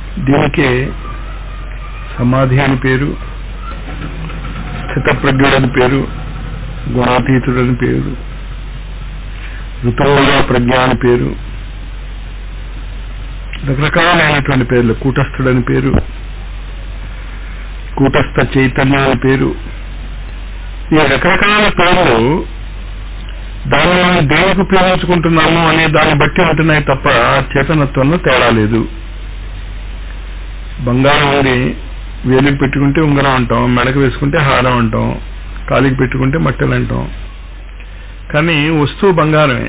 దీనికి సమాధి అని పేరు స్థితప్రజ్ఞుడని పేరు గుణాతీతుడని పేరు ఋతువుగా ప్రజ్ఞ అని పేరు రకరకాలైనటువంటి పేర్లు కూటస్థుడని పేరు కూటస్థ చైతన్యం అని పేరు ఈ రకరకాల పేర్లు దాన్ని మనం దేనికి ఉపయోగించుకుంటున్నాము అనే దాన్ని బట్టి ఉంటున్నాయి తప్ప చేతనత్వంలో తేడా లేదు బంగారం ఉంది వేలికి పెట్టుకుంటే ఉంగరం అంటాం మెడకు వేసుకుంటే హారం అంటాం కాలికి పెట్టుకుంటే మట్టెలు అంటాం కానీ వస్తువు బంగారమే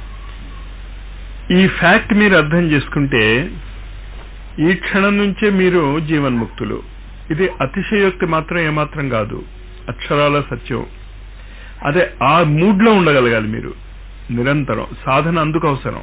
ఈ ఫ్యాక్ట్ మీరు అర్థం చేసుకుంటే ఈ క్షణం నుంచే మీరు జీవన్ముక్తులు ఇది అతిశయోక్తి మాత్రం ఏమాత్రం కాదు అక్షరాల సత్యం అదే ఆ మూడ్లో ఉండగలగాలి మీరు నిరంతరం సాధన అందుకు అవసరం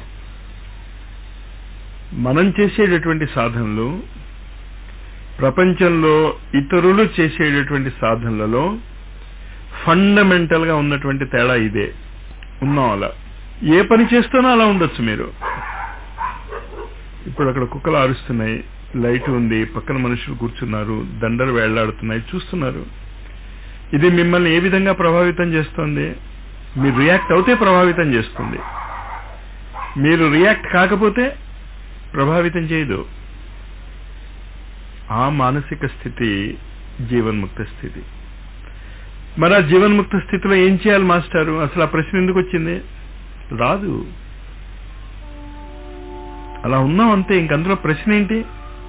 మనం చేసేటటువంటి సాధనలు ప్రపంచంలో ఇతరులు చేసేటటువంటి సాధనలలో ఫండమెంటల్ గా ఉన్నటువంటి తేడా ఇదే ఉన్నాం అలా ఏ పని చేస్తున్నా అలా ఉండొచ్చు మీరు ఇప్పుడు అక్కడ కుక్కలు ఆరుస్తున్నాయి లైట్ ఉంది పక్కన మనుషులు కూర్చున్నారు దండలు వేళ్లాడుతున్నాయి చూస్తున్నారు ఇది మిమ్మల్ని ఏ విధంగా ప్రభావితం చేస్తుంది మీరు రియాక్ట్ అవుతే ప్రభావితం చేస్తుంది మీరు రియాక్ట్ కాకపోతే ప్రభావితం చేయదు ఆ మానసిక స్థితి జీవన్ముక్త స్థితి మరి ఆ జీవన్ముక్త స్థితిలో ఏం చేయాలి మాస్టారు అసలు ఆ ప్రశ్న ఎందుకు వచ్చింది రాదు అలా ఉన్నాం అంతే ఇంకందులో ప్రశ్న ఏంటి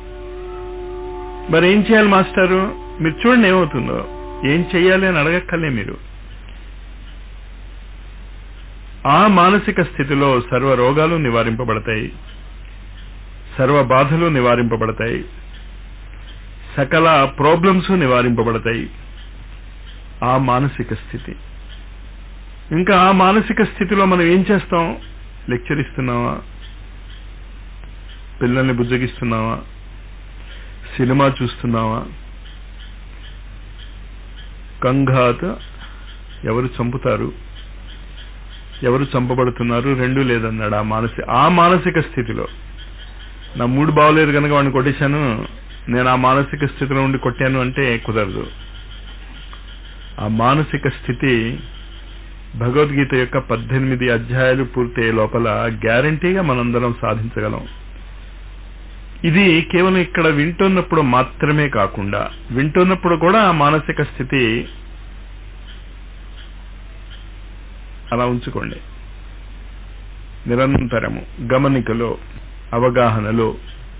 మరి ఏం చేయాలి మాస్టారు మీరు చూడండి ఏమవుతుందో ఏం చెయ్యాలి అని అడగక్కర్లే మీరు ఆ మానసిక స్థితిలో సర్వ రోగాలు నివారింపబడతాయి సర్వ బాధలు నివారింపబడతాయి సకల ప్రాబ్లమ్స్ నివారింపబడతాయి ఆ మానసిక స్థితి ఇంకా ఆ మానసిక స్థితిలో మనం ఏం చేస్తాం లెక్చర్ ఇస్తున్నావా పిల్లల్ని బుజ్జగిస్తున్నావా సినిమా చూస్తున్నావా కంఘాత ఎవరు చంపుతారు ఎవరు చంపబడుతున్నారు రెండు లేదన్నాడు ఆ మానసిక ఆ మానసిక స్థితిలో నా మూడు బాగోలేదు కనుక వాడిని కొట్టేశాను నేను ఆ మానసిక స్థితిలో ఉండి కొట్టాను అంటే కుదరదు ఆ మానసిక స్థితి భగవద్గీత యొక్క పద్దెనిమిది అధ్యాయాలు పూర్తయ్యే లోపల గ్యారంటీగా మనందరం సాధించగలం ఇది కేవలం ఇక్కడ వింటున్నప్పుడు మాత్రమే కాకుండా వింటున్నప్పుడు కూడా ఆ మానసిక స్థితి అలా ఉంచుకోండి నిరంతరము గమనికలో అవగాహనలో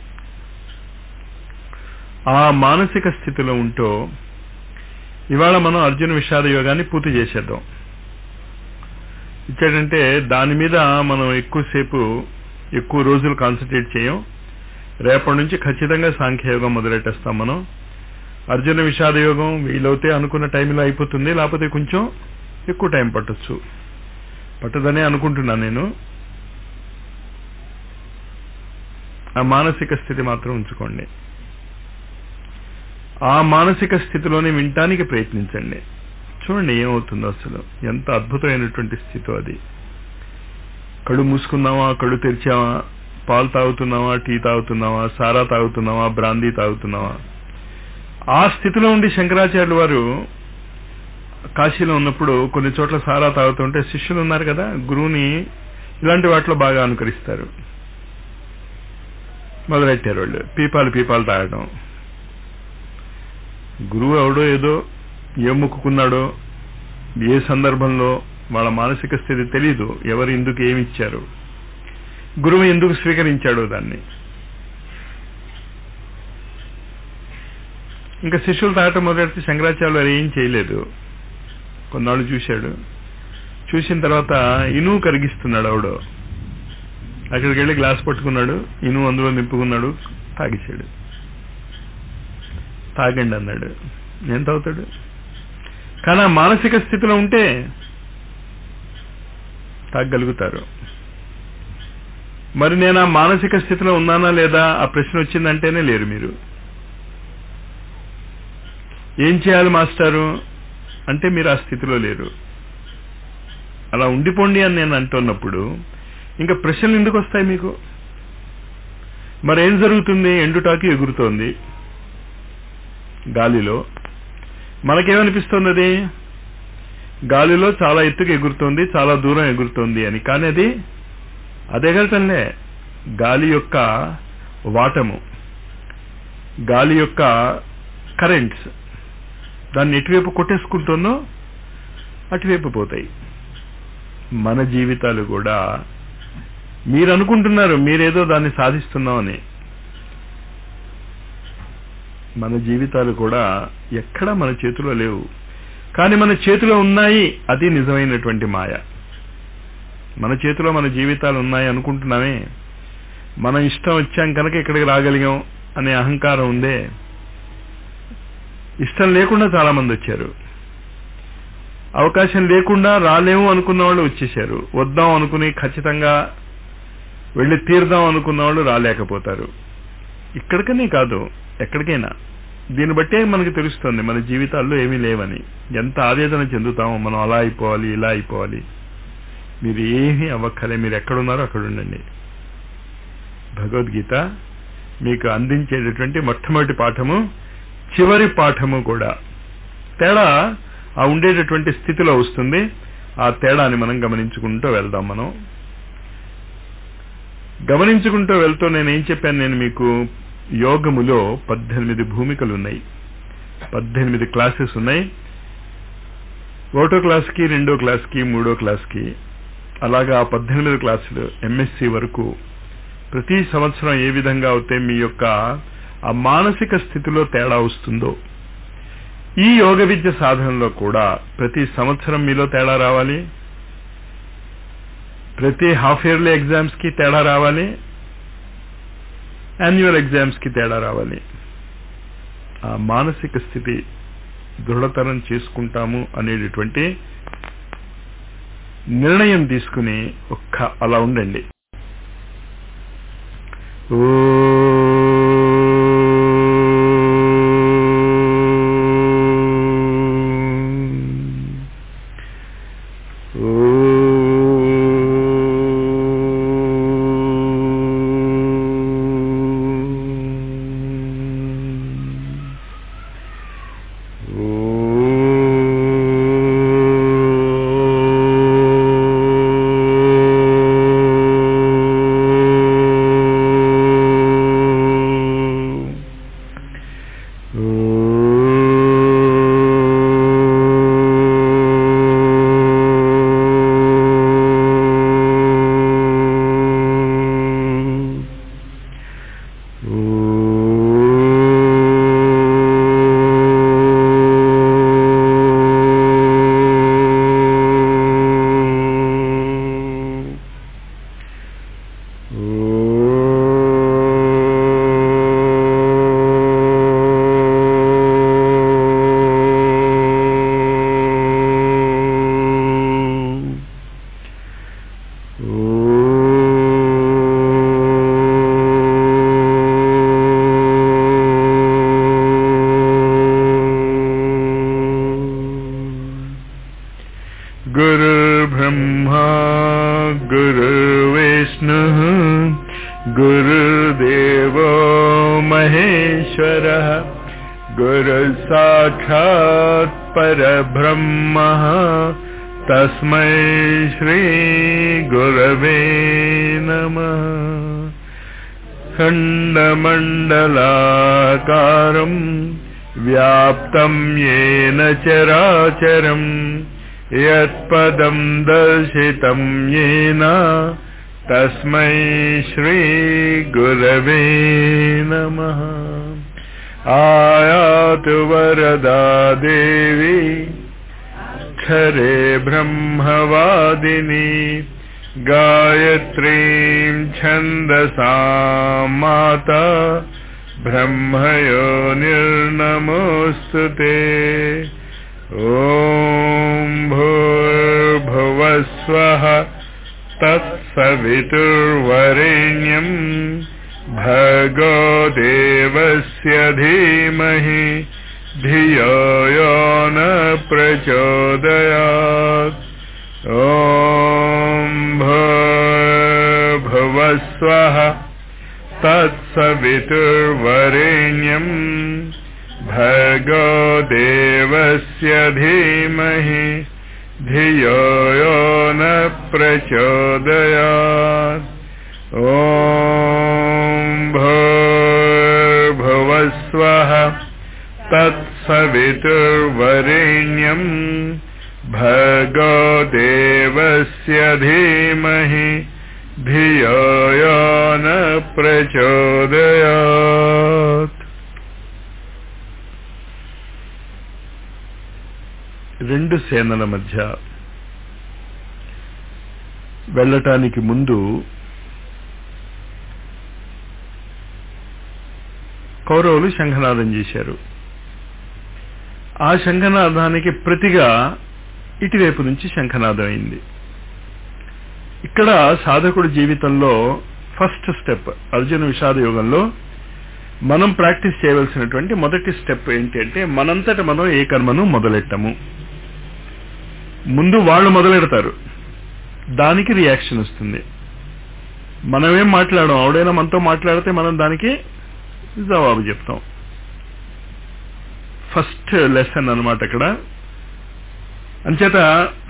ఆ మానసిక స్థితిలో ఉంటూ ఇవాళ మనం అర్జున విషాద యోగాన్ని పూర్తి చేసేద్దాం ఇచ్చాడంటే దాని మీద మనం ఎక్కువసేపు ఎక్కువ రోజులు కాన్సన్ట్రేట్ చేయం రేపటి నుంచి ఖచ్చితంగా సాంఖ్యయోగం మొదలెట్టేస్తాం మనం అర్జున విషాద యోగం వీలవుతే అనుకున్న టైంలో అయిపోతుంది లేకపోతే కొంచెం ఎక్కువ టైం పట్టొచ్చు పట్టదనే అనుకుంటున్నాను నేను ఆ మానసిక స్థితి మాత్రం ఉంచుకోండి ఆ మానసిక స్థితిలోనే వినటానికి ప్రయత్నించండి చూడండి ఏమవుతుందో అసలు ఎంత అద్భుతమైనటువంటి స్థితి అది కళ్ళు మూసుకున్నావా కళ్ళు తెరిచావా పాలు తాగుతున్నావా టీ తాగుతున్నావా సారా తాగుతున్నావా బ్రాందీ తాగుతున్నావా ఆ స్థితిలో ఉండి శంకరాచార్యులు వారు కాశీలో ఉన్నప్పుడు కొన్ని చోట్ల సారా తాగుతుంటే శిష్యులు ఉన్నారు కదా గురువుని ఇలాంటి వాటిలో బాగా అనుకరిస్తారు మొదలెట్టారు వాళ్ళు పీపాలు పీపాలు తాగడం గురువు ఎవడో ఏదో ఏ మొక్కుకున్నాడో ఏ సందర్భంలో వాళ్ళ మానసిక స్థితి తెలీదు ఎవరు ఎందుకు ఏమి ఇచ్చారు గురువు ఎందుకు స్వీకరించాడో దాన్ని ఇంకా శిష్యులు తాగటం మొదలెడితే శంకరాచార్యులు వారు ఏం చేయలేదు కొన్నాళ్ళు చూశాడు చూసిన తర్వాత ఇనువు కరిగిస్తున్నాడు ఆవిడ అక్కడికి వెళ్ళి గ్లాస్ పట్టుకున్నాడు ఇనువు అందులో నింపుకున్నాడు తాగిశాడు తాగండి అన్నాడు ఏం తాగుతాడు కానీ ఆ మానసిక స్థితిలో ఉంటే తాగగలుగుతారు మరి నేను ఆ మానసిక స్థితిలో ఉన్నానా లేదా ఆ ప్రశ్న వచ్చిందంటేనే లేరు మీరు ఏం చేయాలి మాస్టారు అంటే మీరు ఆ స్థితిలో లేరు అలా ఉండిపోండి అని నేను అంటున్నప్పుడు ఇంకా ప్రశ్నలు ఎందుకు వస్తాయి మీకు మరేం జరుగుతుంది ఎండుటాకి ఎగురుతోంది గాలిలో మనకేమనిపిస్తుంది అది గాలిలో చాలా ఎత్తుకు ఎగురుతోంది చాలా దూరం ఎగురుతోంది అని కానీ అది అది ఎగరటంలే గాలి యొక్క వాటము గాలి యొక్క కరెంట్స్ దాన్ని ఎటువైపు కొట్టేసుకుంటుందో అటువైపు పోతాయి మన జీవితాలు కూడా మీరు అనుకుంటున్నారు మీరేదో దాన్ని సాధిస్తున్నామని మన జీవితాలు కూడా ఎక్కడా మన చేతిలో లేవు కానీ మన చేతిలో ఉన్నాయి అది నిజమైనటువంటి మాయ మన చేతిలో మన జీవితాలు ఉన్నాయి అనుకుంటున్నామే మన ఇష్టం వచ్చాం కనుక ఇక్కడికి రాగలిగాం అనే అహంకారం ఉందే ఇష్టం లేకుండా చాలా మంది వచ్చారు అవకాశం లేకుండా రాలేము అనుకున్న వాళ్ళు వచ్చేసారు వద్దాం అనుకుని ఖచ్చితంగా వెళ్ళి తీర్దాం అనుకున్న వాళ్ళు రాలేకపోతారు ఇక్కడికనే కాదు ఎక్కడికైనా దీన్ని బట్టే మనకు తెలుస్తుంది మన జీవితాల్లో ఏమీ లేవని ఎంత ఆవేదన చెందుతామో మనం అలా అయిపోవాలి ఇలా అయిపోవాలి మీరు ఏమీ అవ్వక్కలే మీరు ఎక్కడున్నారో అక్కడ ఉండండి భగవద్గీత మీకు అందించేటటువంటి మొట్టమొదటి పాఠము చివరి పాఠము కూడా తేడా ఆ ఉండేటటువంటి స్థితిలో వస్తుంది ఆ తేడాని మనం గమనించుకుంటూ వెళ్దాం మనం గమనించుకుంటూ వెళ్తూ నేను ఏం చెప్పాను నేను మీకు యోగములో పద్దెనిమిది భూమికలు ఉన్నాయి పద్దెనిమిది క్లాసెస్ ఉన్నాయి ఒకటో క్లాస్కి రెండో క్లాస్కి మూడో క్లాస్కి అలాగా ఆ పద్దెనిమిది క్లాసులు ఎంఎస్సి వరకు ప్రతి సంవత్సరం ఏ విధంగా అయితే మీ యొక్క ఆ మానసిక స్థితిలో తేడా వస్తుందో ఈ యోగ విద్య సాధనలో కూడా ప్రతి సంవత్సరం మీలో తేడా రావాలి ప్రతి హాఫ్ ఇయర్లీ ఎగ్జామ్స్ కి తేడా రావాలి యాన్యువల్ ఎగ్జామ్స్ కి తేడా రావాలి ఆ మానసిక స్థితి దృఢతరం చేసుకుంటాము అనేటటువంటి నిర్ణయం తీసుకుని ఒక్క అలా ఉండండి गुरुर्ब्रह्मा गुरुर्विष्णुः गुरुर्देवो महेश्वरः गुरुसाक्षात् परब्रह्मः तस्मै श्रीगुरवे नमः खण्डमण्डलाकारम् व्याप्तम् येन चराचरम् यत्पदम् दर्शितम् येन तस्मै श्रीगुरवे नमः आयातु वरदा देवी क्षरे ब्रह्मवादिनी गायत्रीम् छन्दसा माता ब्रह्मयो निर्नमोऽस्तु ते ॐ भूर्भुवस्वः तत्सवितुर्वरेण्यम् भगो देवस्य धीमहि धियो यो न प्रचोदयात् ॐ भूर्भुवस्वः तत्सवितुर्वरेण्यम् भर्गो देवस्य धीमहि धियो यो न प्रचोदयात् ॐ भूर्भुवस्वः तत्सवितुर्वरेण्यम् भर्गो देवस्य धीमहि ధియో యో న ప్రచోదయాత్ రెండు సేనల మధ్య వెళ్ళటానికి ముందు కౌరవులు శంఖనాదం చేశారు ఆ శంఖనాదానికి ప్రతిగా ఇటువైపు నుంచి శంఖనాదం అయింది ఇక్కడ సాధకుడి జీవితంలో ఫస్ట్ స్టెప్ అర్జున విషాద యోగంలో మనం ప్రాక్టీస్ చేయవలసినటువంటి మొదటి స్టెప్ ఏంటి అంటే మనంతట మనం ఏ కర్మను మొదలెట్టము ముందు వాళ్ళు మొదలెడతారు దానికి రియాక్షన్ వస్తుంది మనమేం మాట్లాడడం ఆవిడైనా మనతో మాట్లాడితే మనం దానికి జవాబు చెప్తాం ఫస్ట్ లెసన్ అనమాట ఇక్కడ అంచేత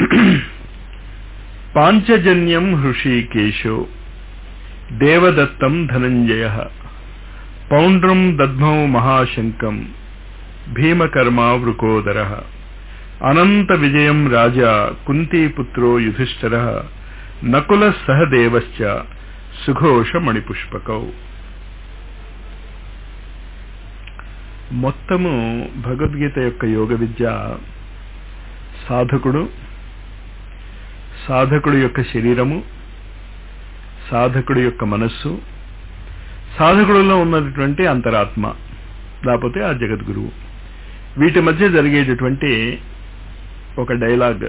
పాంచజన్యం హృషీకేశో దేవదత్తం ధనంజయ పౌండ్రం దద్మౌ మహాశంకం భీమకర్మ వృకోదర అనంత విజయం రాజా కుంతీపుత్రో యుధిష్ఠర నకుల సహదేవశ్చ సుఘోష మణిపుష్పకౌ మొత్తము భగవద్గీత యొక్క యోగ విద్య సాధకుడు సాధకుడు యొక్క శరీరము సాధకుడు యొక్క మనస్సు సాధకుడిలో ఉన్నటువంటి అంతరాత్మ లేకపోతే ఆ జగద్గురువు వీటి మధ్య జరిగేటటువంటి ఒక డైలాగ్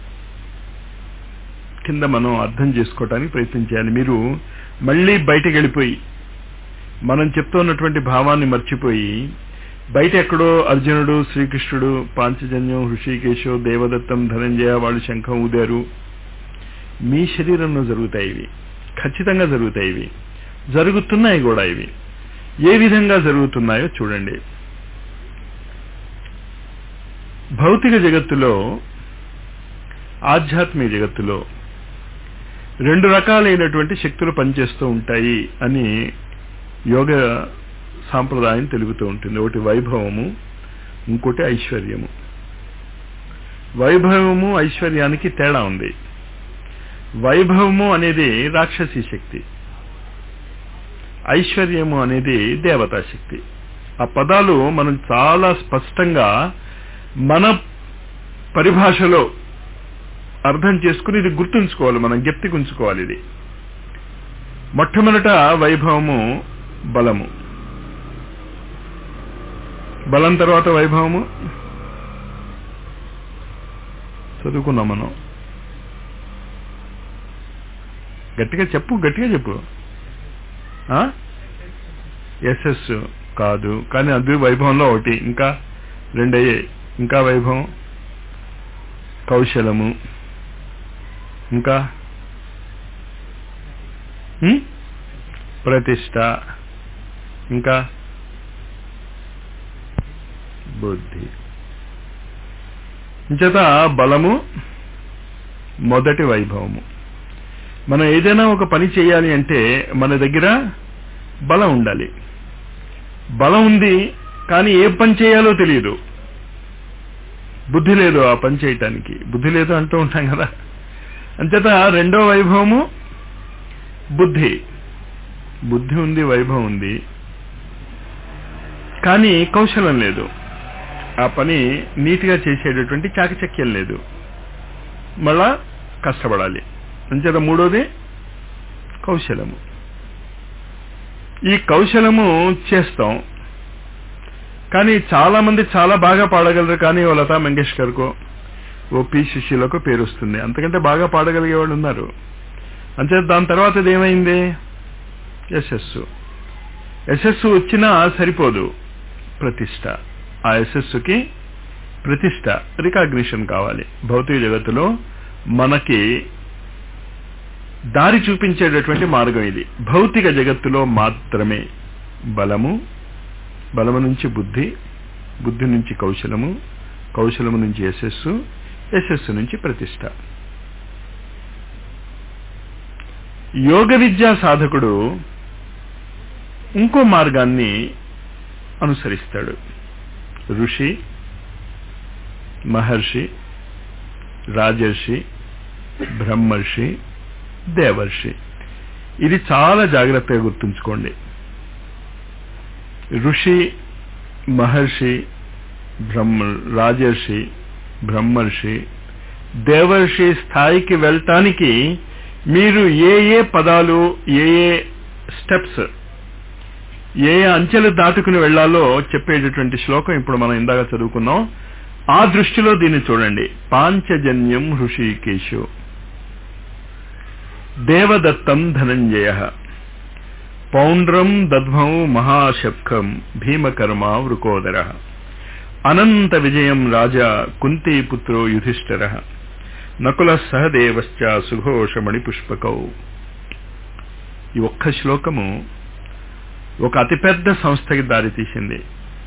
కింద మనం అర్థం చేసుకోవటానికి ప్రయత్నించాలి మీరు మళ్ళీ బయటకు వెళ్ళిపోయి మనం చెప్తున్నటువంటి భావాన్ని మర్చిపోయి బయట ఎక్కడో అర్జునుడు శ్రీకృష్ణుడు పాంచజన్యం హృషికేశో దేవదత్తం ధనంజయ వాళ్ళు శంఖం ఊదారు మీ శరీరంలో జరుగుతాయి ఇవి ఖచ్చితంగా జరుగుతాయి ఇవి జరుగుతున్నాయి కూడా ఇవి ఏ విధంగా జరుగుతున్నాయో చూడండి భౌతిక జగత్తులో ఆధ్యాత్మిక జగత్తులో రెండు రకాలైనటువంటి శక్తులు పనిచేస్తూ ఉంటాయి అని యోగ సాంప్రదాయం తెలుగుతూ ఉంటుంది ఒకటి వైభవము ఇంకోటి ఐశ్వర్యము వైభవము ఐశ్వర్యానికి తేడా ఉంది వైభవము అనేది రాక్షసీ శక్తి ఐశ్వర్యము అనేది దేవతా శక్తి ఆ పదాలు మనం చాలా స్పష్టంగా మన పరిభాషలో అర్థం చేసుకుని ఇది గుర్తుంచుకోవాలి మనం గుంచుకోవాలి ఇది మొట్టమొదట వైభవము బలము బలం తర్వాత వైభవము చదువుకున్నాం మనం గట్టిగా చెప్పు గట్టిగా చెప్పు ఎస్ఎస్ కాదు కానీ అది వైభవంలో ఒకటి ఇంకా రెండయ్యే ఇంకా వైభవం కౌశలము ఇంకా ప్రతిష్ట ఇంకా బుద్ధి ఇంచేత బలము మొదటి వైభవము మనం ఏదైనా ఒక పని చేయాలి అంటే మన దగ్గర బలం ఉండాలి బలం ఉంది కానీ ఏ పని చేయాలో తెలియదు బుద్ధి లేదు ఆ పని చేయటానికి బుద్ధి లేదు అంటూ ఉంటాం కదా అంచేత రెండో వైభవము బుద్ధి బుద్ధి ఉంది వైభవం ఉంది కానీ కౌశలం లేదు ఆ పని నీట్గా చేసేటటువంటి చాకచక్యం లేదు మళ్ళా కష్టపడాలి అంచేత మూడోది కౌశలము ఈ కౌశలము చేస్తాం కానీ చాలా మంది చాలా బాగా పాడగలరు కానీ ఓ లతా మంగేష్కర్కో ఓ పి శిష్యులకు పేరు వస్తుంది అంతకంటే బాగా పాడగలిగే వాళ్ళు ఉన్నారు అంచేత దాని తర్వాత ఇది ఏమైంది యశస్సు యశస్సు వచ్చినా సరిపోదు ప్రతిష్ట ఆ యశస్సుకి ప్రతిష్ట రికాగ్నిషన్ కావాలి భౌతిక జగత్తులో మనకి దారి చూపించేటటువంటి మార్గం ఇది భౌతిక జగత్తులో మాత్రమే బలము బలము నుంచి బుద్ధి బుద్ధి నుంచి కౌశలము కౌశలము నుంచి యశస్సు యశస్సు నుంచి ప్రతిష్ట యోగ విద్యా సాధకుడు ఇంకో మార్గాన్ని అనుసరిస్తాడు ఋషి మహర్షి రాజర్షి బ్రహ్మర్షి దేవర్షి ఇది చాలా జాగ్రత్తగా గుర్తుంచుకోండి ఋషి మహర్షి బ్రహ్మ రాజర్షి బ్రహ్మర్షి దేవర్షి స్థాయికి వెళ్ళటానికి మీరు ఏ ఏ పదాలు ఏ ఏ స్టెప్స్ ఏ ఏ అంచెలు దాటుకుని వెళ్లాలో చెప్పేటటువంటి శ్లోకం ఇప్పుడు మనం ఇందాక చదువుకున్నాం ఆ దృష్టిలో దీన్ని చూడండి పాంచజన్యం హృషికేశు దేవదత్తం ధనంజయ పౌండ్రం దద్మౌ మహాశబ్కం భీమకర్మ వృకోదర అనంత విజయం రాజా కుంతీపుత్రో యుధిష్ఠర నకుల సహదేవశ్చ సుఘోషమణి పుష్పకౌ ఈ ఒక్క శ్లోకము ఒక అతిపెద్ద సంస్థకి దారితీసింది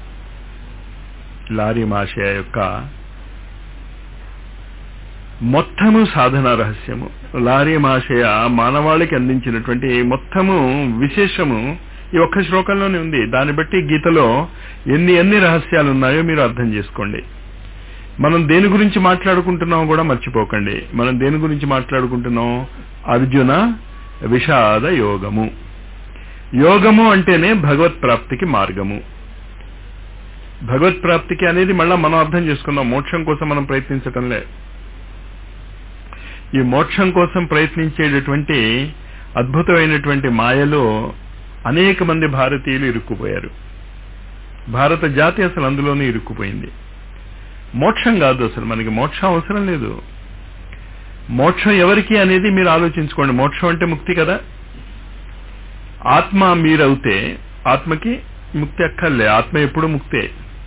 లారీ మాషయ యొక్క మొత్తము సాధన రహస్యము లారీ మాషయ మానవాళికి అందించినటువంటి మొత్తము విశేషము ఈ ఒక్క శ్లోకంలోనే ఉంది దాన్ని బట్టి గీతలో ఎన్ని ఎన్ని రహస్యాలు ఉన్నాయో మీరు అర్థం చేసుకోండి మనం దేని గురించి మాట్లాడుకుంటున్నామో కూడా మర్చిపోకండి మనం దేని గురించి మాట్లాడుకుంటున్నాం అర్జున విషాద యోగము యోగము అంటేనే భగవత్ ప్రాప్తికి మార్గము భగవత్ ప్రాప్తికి అనేది మళ్ళా మనం అర్థం చేసుకున్నాం మోక్షం కోసం మనం ప్రయత్నించటంలే ఈ మోక్షం కోసం ప్రయత్నించేటటువంటి అద్భుతమైనటువంటి మాయలో అనేక మంది భారతీయులు ఇరుక్కుపోయారు భారత జాతి అసలు అందులోనే ఇరుక్కుపోయింది మోక్షం కాదు అసలు మనకి మోక్షం అవసరం లేదు మోక్షం ఎవరికి అనేది మీరు ఆలోచించుకోండి మోక్షం అంటే ముక్తి కదా ఆత్మ మీరవుతే ఆత్మకి ముక్తి అక్కర్లే ఆత్మ ఎప్పుడు ముక్తే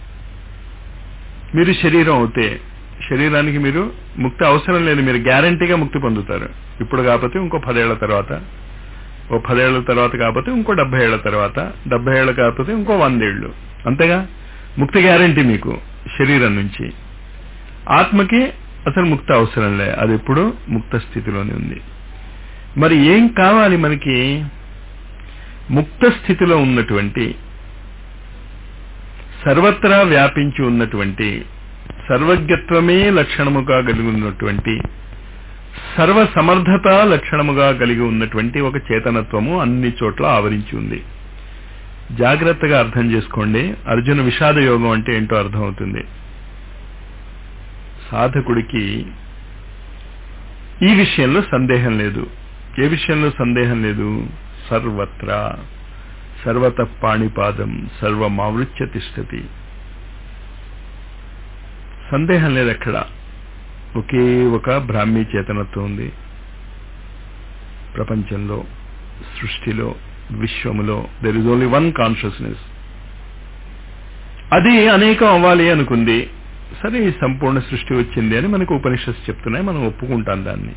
మీరు శరీరం అవుతే శరీరానికి మీరు ముక్తి అవసరం లేదు మీరు గ్యారంటీగా ముక్తి పొందుతారు ఇప్పుడు కాకపోతే ఇంకో పదేళ్ల తర్వాత ఓ పదేళ్ల తర్వాత కాకపోతే ఇంకో డెబ్బై ఏళ్ల తర్వాత డెబ్బై ఏళ్ళు కాకపోతే ఇంకో వందేళ్లు అంతేగా ముక్తి గ్యారంటీ మీకు శరీరం నుంచి ఆత్మకి అసలు ముక్తి అవసరం లే అది ఎప్పుడు ముక్త స్థితిలోనే ఉంది మరి ఏం కావాలి మనకి ముక్త స్థితిలో ఉన్నటువంటి సర్వత్రా వ్యాపించి ఉన్నటువంటి సర్వజ్ఞత్వమే లక్షణముగా కలిగి ఉన్నటువంటి సర్వ సమర్థత లక్షణముగా కలిగి ఉన్నటువంటి ఒక చేతనత్వము అన్ని చోట్ల ఆవరించి ఉంది జాగ్రత్తగా అర్థం చేసుకోండి అర్జున విషాద యోగం అంటే ఏంటో అర్థమవుతుంది సాధకుడికి ఈ విషయంలో సందేహం లేదు ఏ విషయంలో సందేహం లేదు సర్వత్రా సర్వత పాణిపాదం సర్వమావృత్య తిష్టతి సందేహం లేదు ఎక్కడ ఒకే ఒక బ్రాహ్మీ చేతనత్వం ఉంది ప్రపంచంలో సృష్టిలో విశ్వములో there is only one consciousness అది అనేకం అవ్వాలి అనుకుంది సరే ఈ సంపూర్ణ సృష్టి వచ్చింది అని మనకు ఉపనిషత్తు చెప్తున్నాయి మనం ఒప్పుకుంటాం దాన్ని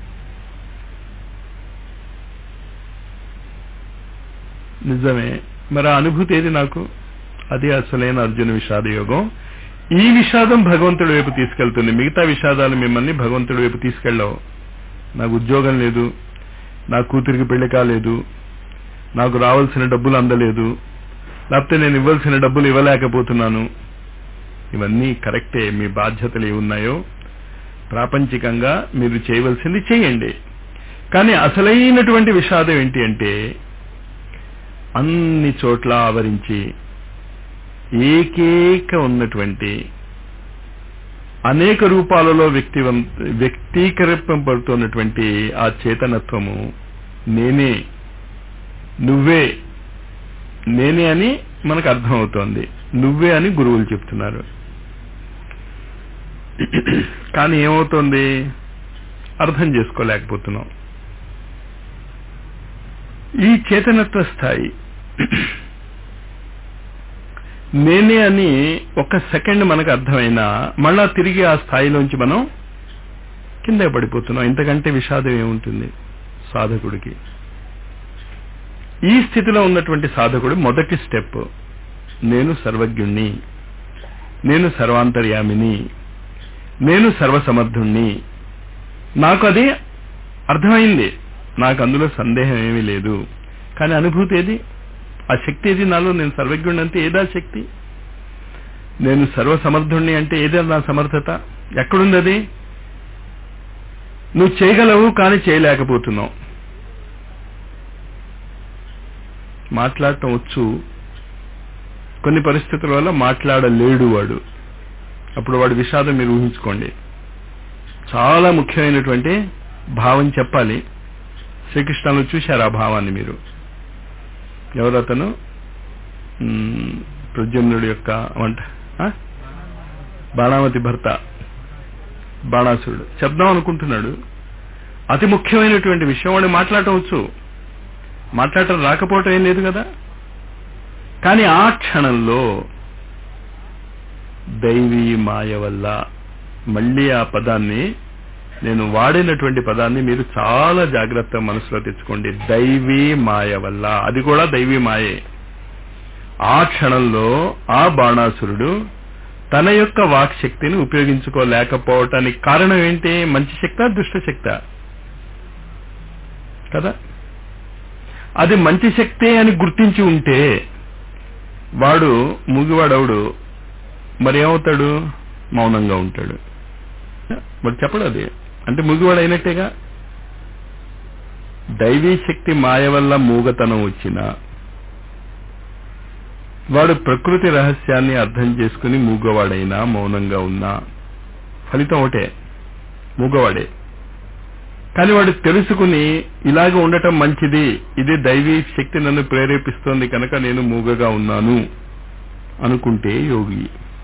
నిజమే మరి ఆ అనుభూతి ఏది నాకు అది అసలైన అర్జున విషాద యోగం ఈ విషాదం భగవంతుడి వైపు తీసుకెళ్తుంది మిగతా విషాదాలు మిమ్మల్ని భగవంతుడి వైపు తీసుకెళ్ళవు నాకు ఉద్యోగం లేదు నా కూతురికి పెళ్లి కాలేదు నాకు రావాల్సిన డబ్బులు అందలేదు లేకపోతే నేను ఇవ్వాల్సిన డబ్బులు ఇవ్వలేకపోతున్నాను ఇవన్నీ కరెక్టే మీ బాధ్యతలు ఏమున్నాయో ప్రాపంచికంగా మీరు చేయవలసింది చేయండి కానీ అసలైనటువంటి విషాదం ఏంటి అంటే అన్ని చోట్ల ఆవరించి ఏకేక ఉన్నటువంటి అనేక రూపాలలో వ్యక్తి వ్యక్తీకరింపబడుతున్నటువంటి ఆ చేతనత్వము నేనే నువ్వే నేనే అని మనకు అర్థమవుతోంది నువ్వే అని గురువులు చెప్తున్నారు కానీ ఏమవుతోంది అర్థం చేసుకోలేకపోతున్నాం ఈ చేతనత్వ స్థాయి నేనే అని ఒక సెకండ్ మనకు అర్థమైనా మళ్ళా తిరిగి ఆ స్థాయిలోంచి మనం కింద పడిపోతున్నాం ఇంతకంటే విషాదం ఏముంటుంది సాధకుడికి ఈ స్థితిలో ఉన్నటువంటి సాధకుడు మొదటి స్టెప్ నేను సర్వజ్ఞుణ్ణి నేను సర్వాంతర్యామిని నేను సర్వసమర్థుణ్ణి నాకు అది అర్థమైంది నాకు అందులో సందేహం ఏమీ లేదు కానీ అనుభూతి ఏది ఆ శక్తి ఏది నాలో నేను సర్వజ్ఞుణ్ణి అంటే ఏదా శక్తి నేను సర్వసమర్థుణ్ణి అంటే ఏదే నా సమర్థత ఎక్కడుంది అది నువ్వు చేయగలవు కానీ చేయలేకపోతున్నావు మాట్లాడటం వచ్చు కొన్ని పరిస్థితుల వల్ల మాట్లాడలేడు వాడు అప్పుడు వాడి విషాదం మీరు ఊహించుకోండి చాలా ముఖ్యమైనటువంటి భావం చెప్పాలి శ్రీకృష్ణలో చూశారు ఆ భావాన్ని మీరు ఎవరు అతను మ్, ప్రద్యుమ్నుడి యొక్క వంట ఆ? బాణావతి భర్త బాణాసురుడు చెప్దాం అనుకుంటున్నాడు అతి ముఖ్యమైనటువంటి విషయం వాడు మాట్లాడటం వచ్చు మాట్లాడటం రాకపోవటం ఏం లేదు కదా కానీ ఆ క్షణంలో దైవీ మాయ వల్ల మళ్ళీ ఆ పదాన్ని నేను వాడినటువంటి పదాన్ని మీరు చాలా జాగ్రత్త మనసులో తెచ్చుకోండి దైవీ మాయ వల్ల అది కూడా దైవీ మాయే ఆ క్షణంలో ఆ బాణాసురుడు తన యొక్క వాక్ శక్తిని ఉపయోగించుకోలేకపోవటానికి కారణం ఏంటి మంచి శక్త దుష్ట శక్త కదా అది మంచి శక్తే అని గుర్తించి ఉంటే వాడు మూగివాడవుడు మరి ఏమవుతాడు మౌనంగా ఉంటాడు వాడు చెప్పడు అది అంటే మూగివాడు అయినట్టేగా దైవీ శక్తి మాయ వల్ల మూగతనం వచ్చినా వాడు ప్రకృతి రహస్యాన్ని అర్థం చేసుకుని మూగవాడైనా మౌనంగా ఉన్నా ఫలితం ఒకటే మూగవాడే కానీ వాడు తెలుసుకుని ఇలాగ ఉండటం మంచిది ఇది దైవీ శక్తి నన్ను ప్రేరేపిస్తోంది కనుక నేను మూగగా ఉన్నాను అనుకుంటే యోగి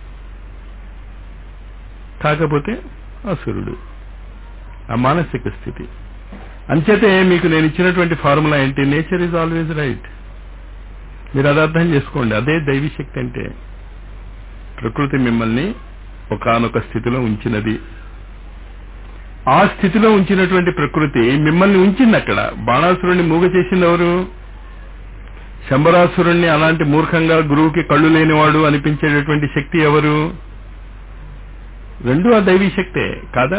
కాకపోతే అసురుడు ఆ మానసిక స్థితి అంచేతే మీకు నేను ఇచ్చినటువంటి ఫార్ములా ఏంటి నేచర్ ఈజ్ ఆల్వేజ్ రైట్ మీరు అది అర్థం చేసుకోండి అదే దైవీ శక్తి అంటే ప్రకృతి మిమ్మల్ని ఒకానొక స్థితిలో ఉంచినది ఆ స్థితిలో ఉంచినటువంటి ప్రకృతి మిమ్మల్ని ఉంచింది అక్కడ బాణాసురుణ్ణి మూగ చేసింది ఎవరు శంబరాసురుణ్ణి అలాంటి మూర్ఖంగా గురువుకి కళ్ళు లేనివాడు అనిపించేటటువంటి శక్తి ఎవరు రెండు ఆ దైవీ శక్తే కాదా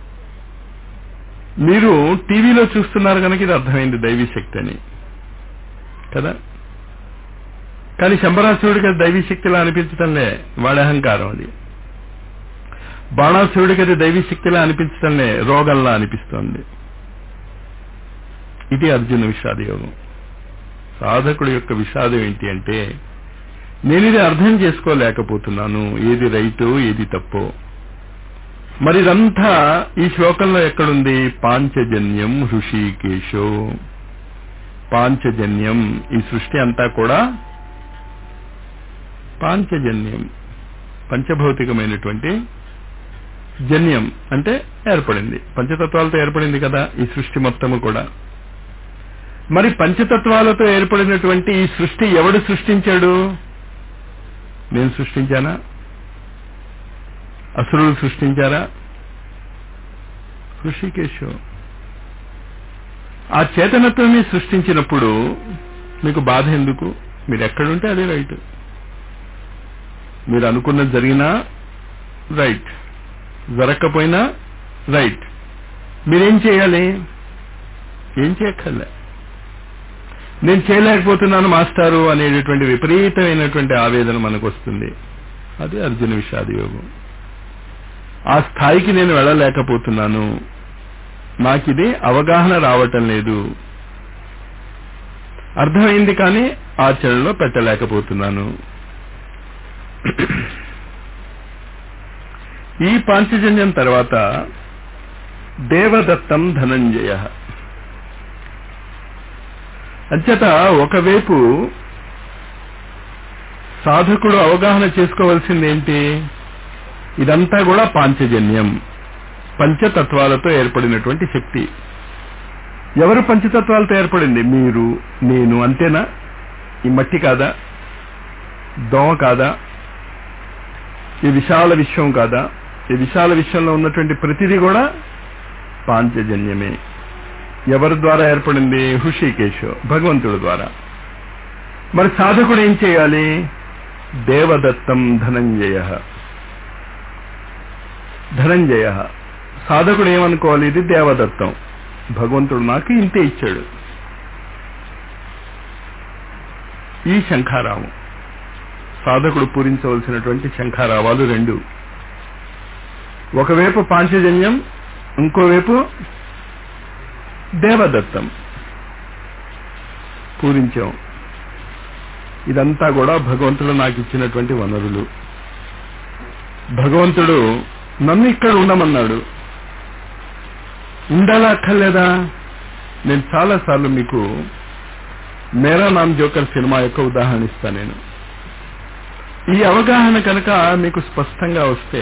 మీరు టీవీలో చూస్తున్నారు కనుక ఇది అర్థమైంది దైవీ శక్తి అని కదా కానీ శంబరాసురుడికి అది దైవీ శక్తిలా అనిపించటంలే వాడి అహంకారం అది బాణాసురుడికి అది దైవీ శక్తిలా అనిపించటంలే రోగంలా అనిపిస్తోంది ఇది అర్జున విషాద యోగం సాధకుడు యొక్క విషాదం ఏంటి అంటే నేను ఇది అర్థం చేసుకోలేకపోతున్నాను ఏది రైటు ఏది తప్పో మరి ఇదంతా ఈ శ్లోకంలో ఎక్కడుంది పాంచజన్యం హృషికేశో పాంచజన్యం ఈ సృష్టి అంతా కూడా పాంచజన్యం పంచభౌతికమైనటువంటి జన్యం అంటే ఏర్పడింది పంచతత్వాలతో ఏర్పడింది కదా ఈ సృష్టి మొత్తము కూడా మరి పంచతత్వాలతో ఏర్పడినటువంటి ఈ సృష్టి ఎవడు సృష్టించాడు నేను సృష్టించానా అసురులు సృష్టించారా ఋషికేశు ఆ చేతనత్వమే సృష్టించినప్పుడు మీకు బాధ ఎందుకు మీరు ఎక్కడుంటే అదే రైట్ మీరు అనుకున్నది జరిగినా రైట్ జరగకపోయినా రైట్ మీరేం చేయాలి ఏం చేయక్కర్లే నేను చేయలేకపోతున్నాను మాస్టారు అనేటటువంటి విపరీతమైనటువంటి ఆవేదన మనకు వస్తుంది అది అర్జున విషాద యోగం ఆ స్థాయికి నేను వెళ్ళలేకపోతున్నాను నాకిది అవగాహన రావటం లేదు అర్థమైంది కానీ ఆచరణలో పెట్టలేకపోతున్నాను ఈ పాంచజన్యం తర్వాత దేవదత్తం ధనంజయ అంచేత ఒకవైపు సాధకుడు అవగాహన చేసుకోవలసింది ఏంటి ఇదంతా కూడా పాంచజన్యం పంచతత్వాలతో ఏర్పడినటువంటి శక్తి ఎవరు పంచతత్వాలతో ఏర్పడింది మీరు నేను అంతేనా ఈ మట్టి కాదా దోమ కాదా ఈ విశాల విశ్వం కాదా ఈ విశాల విశ్వంలో ఉన్నటువంటి ప్రతిదీ కూడా పాంచజన్యమే ఎవరి ద్వారా ఏర్పడింది హృషికేశు భగవంతుడి ద్వారా మరి సాధకుడు ఏం చేయాలి దేవదత్తం ధనంజయ ధనంజయ సాధకుడు ఏమనుకోవాలి ఇది దేవదత్తం భగవంతుడు నాకు ఇంతే ఇచ్చాడు ఈ శంఖారావం సాధకుడు పూరించవలసినటువంటి శంఖారావాలు రెండు ఒకవైపు పాంచజన్యం ఇంకోవైపు దేవదత్తం పూరించాం ఇదంతా కూడా భగవంతుడు నాకు ఇచ్చినటువంటి వనరులు భగవంతుడు నన్ను ఇక్కడ ఉండమన్నాడు ఉండాలా అక్కర్లేదా నేను చాలా సార్లు మీకు మేరా నామ్ జోకర్ సినిమా యొక్క ఉదాహరణ ఇస్తాను నేను ఈ అవగాహన కనుక మీకు స్పష్టంగా వస్తే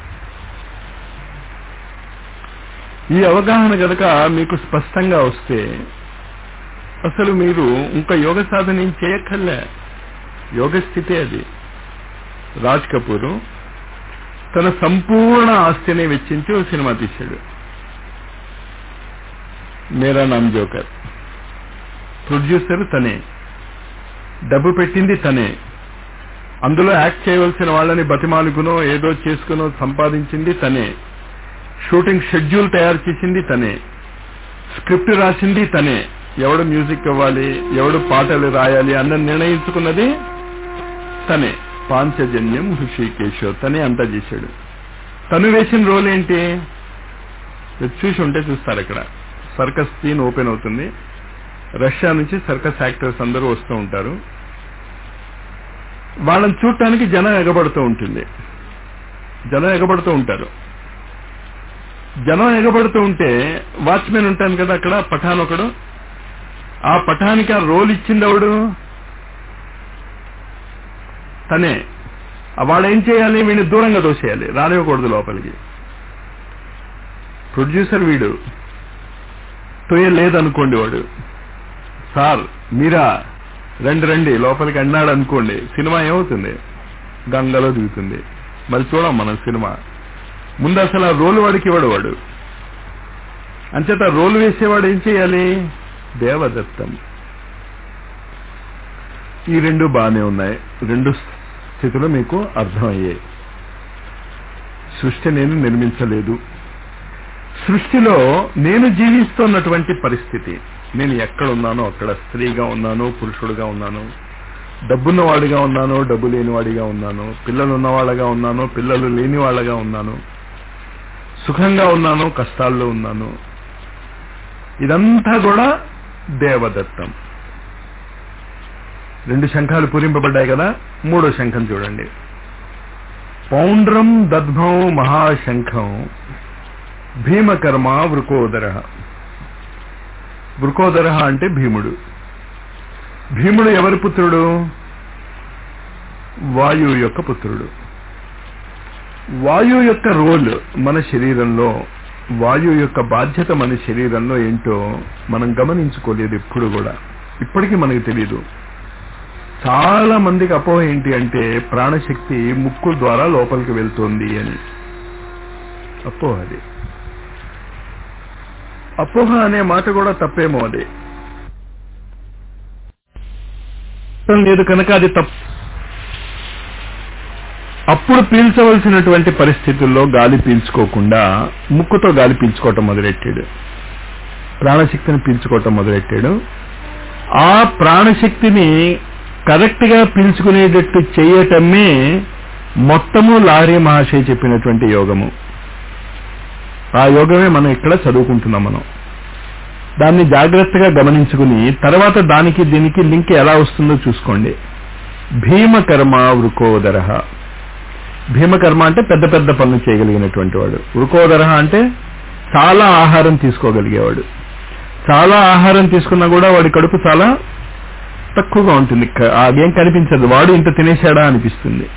ఈ అవగాహన కనుక మీకు స్పష్టంగా వస్తే అసలు మీరు ఇంకా యోగ సాధన ఏం చేయక్కర్లే యోగ స్థితి అది రాజ్ కపూర్ తన సంపూర్ణ ఆస్తిని వెచ్చించి ఓ సినిమా తీశాడు మేరా నామ్ జోకర్ ప్రొడ్యూసర్ తనే డబ్బు పెట్టింది తనే అందులో యాక్ట్ చేయవలసిన వాళ్ళని బతిమాలుకునో ఏదో చేసుకునో సంపాదించింది తనే షూటింగ్ షెడ్యూల్ తయారు చేసింది తనే స్క్రిప్ట్ రాసింది తనే ఎవడు మ్యూజిక్ ఇవ్వాలి ఎవడు పాటలు రాయాలి అన్న నిర్ణయించుకున్నది తనే పాంచజన్యం హృషికేశో తనే అంతా చేశాడు తను వేసిన రోల్ ఏంటి మీరు చూసి ఉంటే చూస్తారు ఇక్కడ సర్కస్ సీన్ ఓపెన్ అవుతుంది రష్యా నుంచి సర్కస్ యాక్టర్స్ అందరూ వస్తూ ఉంటారు వాళ్ళని చూడటానికి జనం ఎగబడుతూ ఉంటుంది జనం ఎగబడుతూ ఉంటారు జనం ఎగబడుతూ ఉంటే వాచ్మెన్ ఉంటాను కదా అక్కడ పఠాన్ ఒకడు ఆ పఠానికి ఆ రోల్ ఇచ్చింది ఎవడు తనే వాడు ఏం చేయాలి వీడిని దూరంగా దోసేయాలి రానివ్వకూడదు లోపలికి ప్రొడ్యూసర్ వీడు తోయలేదనుకోండి వాడు సార్ మీరా రండి రండి లోపలికి అన్నాడు అనుకోండి సినిమా ఏమవుతుంది గంగలో దిగుతుంది మరి చూడం మనం సినిమా ముందు అసలు ఆ రోలు వాడికి ఇవ్వడు వాడు అంచేత రోలు వేసేవాడు ఏం చేయాలి దేవదత్తం ఈ రెండు బాగానే ఉన్నాయి రెండు స్థితులు మీకు అర్థమయ్యాయి సృష్టి నేను నిర్మించలేదు సృష్టిలో నేను జీవిస్తున్నటువంటి పరిస్థితి నేను ఎక్కడ ఉన్నానో అక్కడ స్త్రీగా ఉన్నాను పురుషుడుగా ఉన్నాను డబ్బున్నవాడిగా ఉన్నాను డబ్బు లేనివాడిగా ఉన్నాను పిల్లలు ఉన్నవాళ్ళగా ఉన్నాను పిల్లలు లేని వాళ్ళగా ఉన్నాను సుఖంగా ఉన్నాను కష్టాల్లో ఉన్నాను ఇదంతా కూడా దేవదత్తం రెండు శంఖాలు పూరింపబడ్డాయి కదా మూడో శంఖం చూడండి పౌండ్రం దద్భం మహాశంఖం భీమకర్మ వృకోదర వృకోదర అంటే భీముడు భీముడు ఎవరి పుత్రుడు వాయువు యొక్క పుత్రుడు వాయువు యొక్క రోల్ మన శరీరంలో వాయువు యొక్క బాధ్యత మన శరీరంలో ఏంటో మనం గమనించుకోలేదు ఎప్పుడు కూడా ఇప్పటికీ మనకు తెలియదు చాలా మందికి అపోహ ఏంటి అంటే ప్రాణశక్తి ముక్కు ద్వారా లోపలికి వెళ్తోంది అని అపోహ అది అపోహ అనే మాట కూడా తప్పేమో అది లేదు కనుక అది తప్పు అప్పుడు పీల్చవలసినటువంటి పరిస్థితుల్లో గాలి పీల్చుకోకుండా ముక్కుతో గాలి పీల్చుకోవటం మొదలెట్టాడు ప్రాణశక్తిని పీల్చుకోవటం మొదలెట్టాడు ఆ ప్రాణశక్తిని కరెక్ట్ గా పీల్చుకునేటట్టు చేయటమే మొత్తము లారీ మహాశయ చెప్పినటువంటి యోగము ఆ యోగమే మనం ఇక్కడ చదువుకుంటున్నాం మనం దాన్ని జాగ్రత్తగా గమనించుకుని తర్వాత దానికి దీనికి లింక్ ఎలా వస్తుందో చూసుకోండి భీమకర్మ వృకోదర భీమకర్మ అంటే పెద్ద పెద్ద పనులు చేయగలిగినటువంటి వాడు వృకోదర అంటే చాలా ఆహారం తీసుకోగలిగేవాడు చాలా ఆహారం తీసుకున్నా కూడా వాడి కడుపు చాలా తక్కువగా ఉంటుంది అదేం కనిపించదు వాడు ఇంత తినేశాడా అనిపిస్తుంది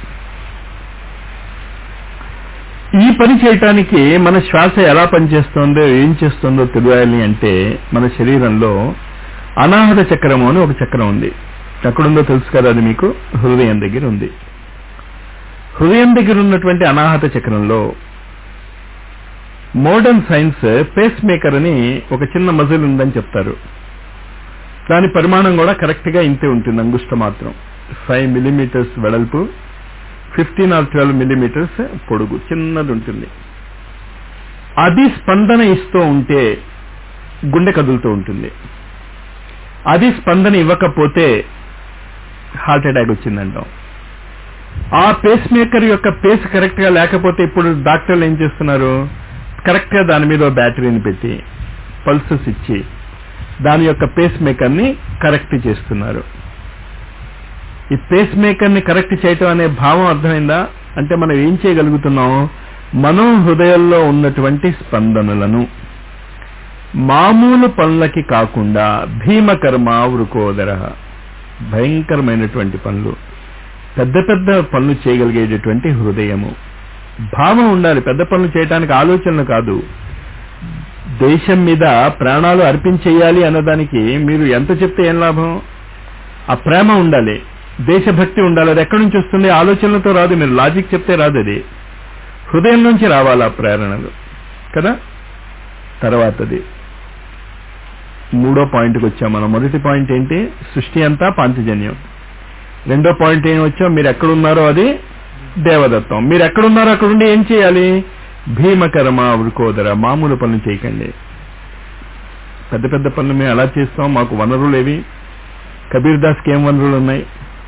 ఈ పని చేయటానికి మన శ్వాస ఎలా పనిచేస్తుందో ఏం చేస్తుందో తెలియాలి అంటే మన శరీరంలో అనాహత చక్రము అని ఒక చక్రం ఉంది ఎక్కడుందో తెలుసు కదా అది మీకు హృదయం దగ్గర ఉంది హృదయం దగ్గర ఉన్నటువంటి అనాహత చక్రంలో మోడర్న్ సైన్స్ పేస్ మేకర్ అని ఒక చిన్న మజిల్ ఉందని చెప్తారు దాని పరిమాణం కూడా కరెక్ట్ గా ఇంతే ఉంటుంది అంగుష్ట మాత్రం ఫైవ్ మిలీమీటర్స్ వెడల్పు ఫిఫ్టీన్ ఆర్ ట్వెల్వ్ మిలీమీటర్స్ పొడుగు చిన్నది ఉంటుంది అది స్పందన ఇస్తూ ఉంటే గుండె కదులుతూ ఉంటుంది అది స్పందన ఇవ్వకపోతే హార్ట్ అటాక్ వచ్చిందంటాం ఆ పేస్ మేకర్ యొక్క పేస్ కరెక్ట్ గా లేకపోతే ఇప్పుడు డాక్టర్లు ఏం చేస్తున్నారు కరెక్ట్ గా దాని మీద బ్యాటరీని పెట్టి పల్సెస్ ఇచ్చి దాని యొక్క పేస్ మేకర్ ని కరెక్ట్ చేస్తున్నారు ఈ పేస్ మేకర్ ని కరెక్ట్ చేయటం అనే భావం అర్థమైందా అంటే మనం ఏం చేయగలుగుతున్నాం మనం హృదయంలో ఉన్నటువంటి స్పందనలను మామూలు పనులకి కాకుండా భీమకర్మ వృకోదర భయంకరమైనటువంటి పనులు పెద్ద పెద్ద పనులు చేయగలిగేటటువంటి హృదయము భావం ఉండాలి పెద్ద పనులు చేయడానికి ఆలోచనలు కాదు దేశం మీద ప్రాణాలు అర్పించేయాలి అన్నదానికి మీరు ఎంత చెప్తే ఏం లాభం ఆ ప్రేమ ఉండాలి దేశభక్తి ఉండాలి అది ఎక్కడి నుంచి వస్తుంది ఆలోచనలతో రాదు మీరు లాజిక్ చెప్తే రాదు అది హృదయం నుంచి రావాలి ఆ ప్రేరణలు కదా తర్వాతది మూడో పాయింట్కి వచ్చాం మనం మొదటి పాయింట్ ఏంటి సృష్టి అంతా పాంచజన్యం రెండో పాయింట్ ఏం వచ్చాం మీరు ఎక్కడున్నారో అది దేవదత్తం మీరు ఎక్కడున్నారో అక్కడుండి ఏం చేయాలి భీమకరమ వృకోదర మామూలు పనులు చేయకండి పెద్ద పెద్ద పనులు మేము ఎలా చేస్తాం మాకు వనరులు ఏవి కబీర్ దాస్కి ఏం వనరులు ఉన్నాయి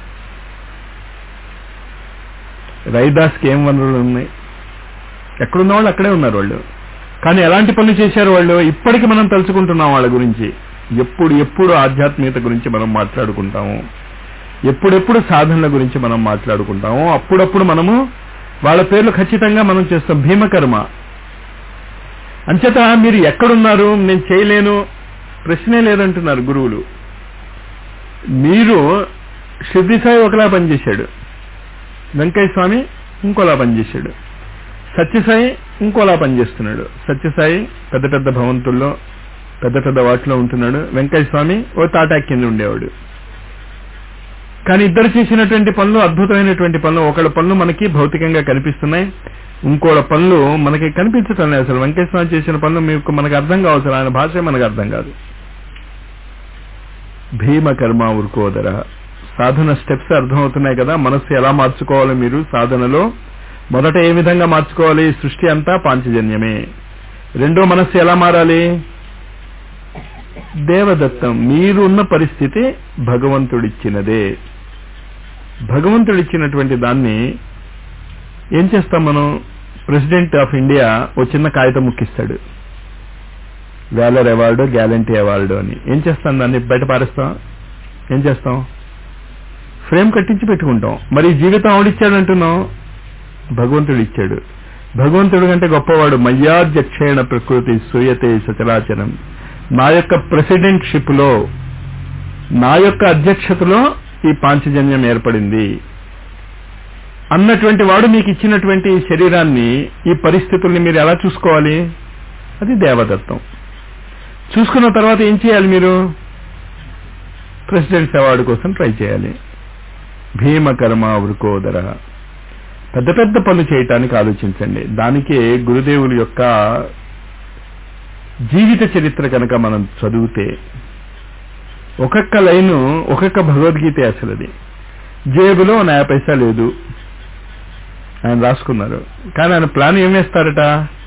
రైదాస్కి ఏం వనరులు ఉన్నాయి ఎక్కడున్న వాళ్ళు అక్కడే ఉన్నారు వాళ్ళు కానీ ఎలాంటి పనులు చేశారు వాళ్ళు ఇప్పటికి మనం తలుచుకుంటున్నాం వాళ్ళ గురించి ఎప్పుడు ఎప్పుడు ఆధ్యాత్మికత గురించి మనం మాట్లాడుకుంటాము ఎప్పుడెప్పుడు సాధనల గురించి మనం మాట్లాడుకుంటాము అప్పుడప్పుడు మనము వాళ్ళ పేర్లు ఖచ్చితంగా మనం చేస్తాం భీమకర్మ అంచేత మీరు ఎక్కడున్నారు నేను చేయలేను ప్రశ్నే లేదంటున్నారు గురువులు మీరు సిద్ధి సాయి ఒకలా పనిచేశాడు వెంకయ్య స్వామి ఇంకోలా పనిచేశాడు సత్యసాయి ఇంకోలా పనిచేస్తున్నాడు సత్యసాయి పెద్ద పెద్ద భవంతుల్లో పెద్ద పెద్ద వాటిలో ఉంటున్నాడు వెంకయ్య స్వామి ఓ తాటాక్ కింద ఉండేవాడు కానీ ఇద్దరు చేసినటువంటి పనులు అద్భుతమైనటువంటి పనులు ఒకళ్ళ పనులు మనకి భౌతికంగా కనిపిస్తున్నాయి ఇంకోళ్ళ పనులు మనకి కనిపించటం లేదు అసలు వెంకయ్య స్వామి చేసిన పనులు మీకు మనకు అర్థం కావచ్చు ఆయన భాష మనకు అర్థం కాదు భీమ కర్మ ఉరుకోదర సాధన స్టెప్స్ అర్థమవుతున్నాయి కదా మనస్సు ఎలా మార్చుకోవాలి మీరు సాధనలో మొదట ఏ విధంగా మార్చుకోవాలి సృష్టి అంతా పాంచజన్యమే రెండో మనస్సు ఎలా మారాలి దేవదత్తం మీరున్న పరిస్థితి భగవంతుడిచ్చినదే భగవంతుడిచ్చినటువంటి దాన్ని ఏం చేస్తాం మనం ప్రెసిడెంట్ ఆఫ్ ఇండియా ఓ చిన్న కాగితం ముక్కిస్తాడు వ్యాలర్ అవార్డు గ్యాలంటీ అవార్డు అని ఏం చేస్తాం దాన్ని బయట పారేస్తాం ఏం చేస్తాం ఫ్రేమ్ కట్టించి పెట్టుకుంటాం మరి జీవితం ఆవిడిచ్చాడంటున్నాం భగవంతుడు ఇచ్చాడు భగవంతుడు కంటే గొప్పవాడు మయ్యాధ్యక్షేణ ప్రకృతి సూయతే సచరాచరం నా యొక్క ప్రెసిడెంట్ షిప్ లో నా యొక్క అధ్యక్షతలో ఈ పాంచజన్యం ఏర్పడింది అన్నటువంటి వాడు మీకు ఇచ్చినటువంటి ఈ శరీరాన్ని ఈ పరిస్థితుల్ని మీరు ఎలా చూసుకోవాలి అది దేవదత్తం చూసుకున్న తర్వాత ఏం చేయాలి మీరు ప్రెసిడెంట్స్ అవార్డు కోసం ట్రై చేయాలి భీమకర్మ వృకోదర పెద్ద పెద్ద పనులు చేయటానికి ఆలోచించండి దానికే గురుదేవుల యొక్క జీవిత చరిత్ర కనుక మనం చదివితే ఒక్కొక్క లైను ఒక్కొక్క భగవద్గీత అసలు అది జేబులో నా పైసా లేదు ఆయన రాసుకున్నారు కానీ ఆయన ప్లాన్ ఏం వేస్తారట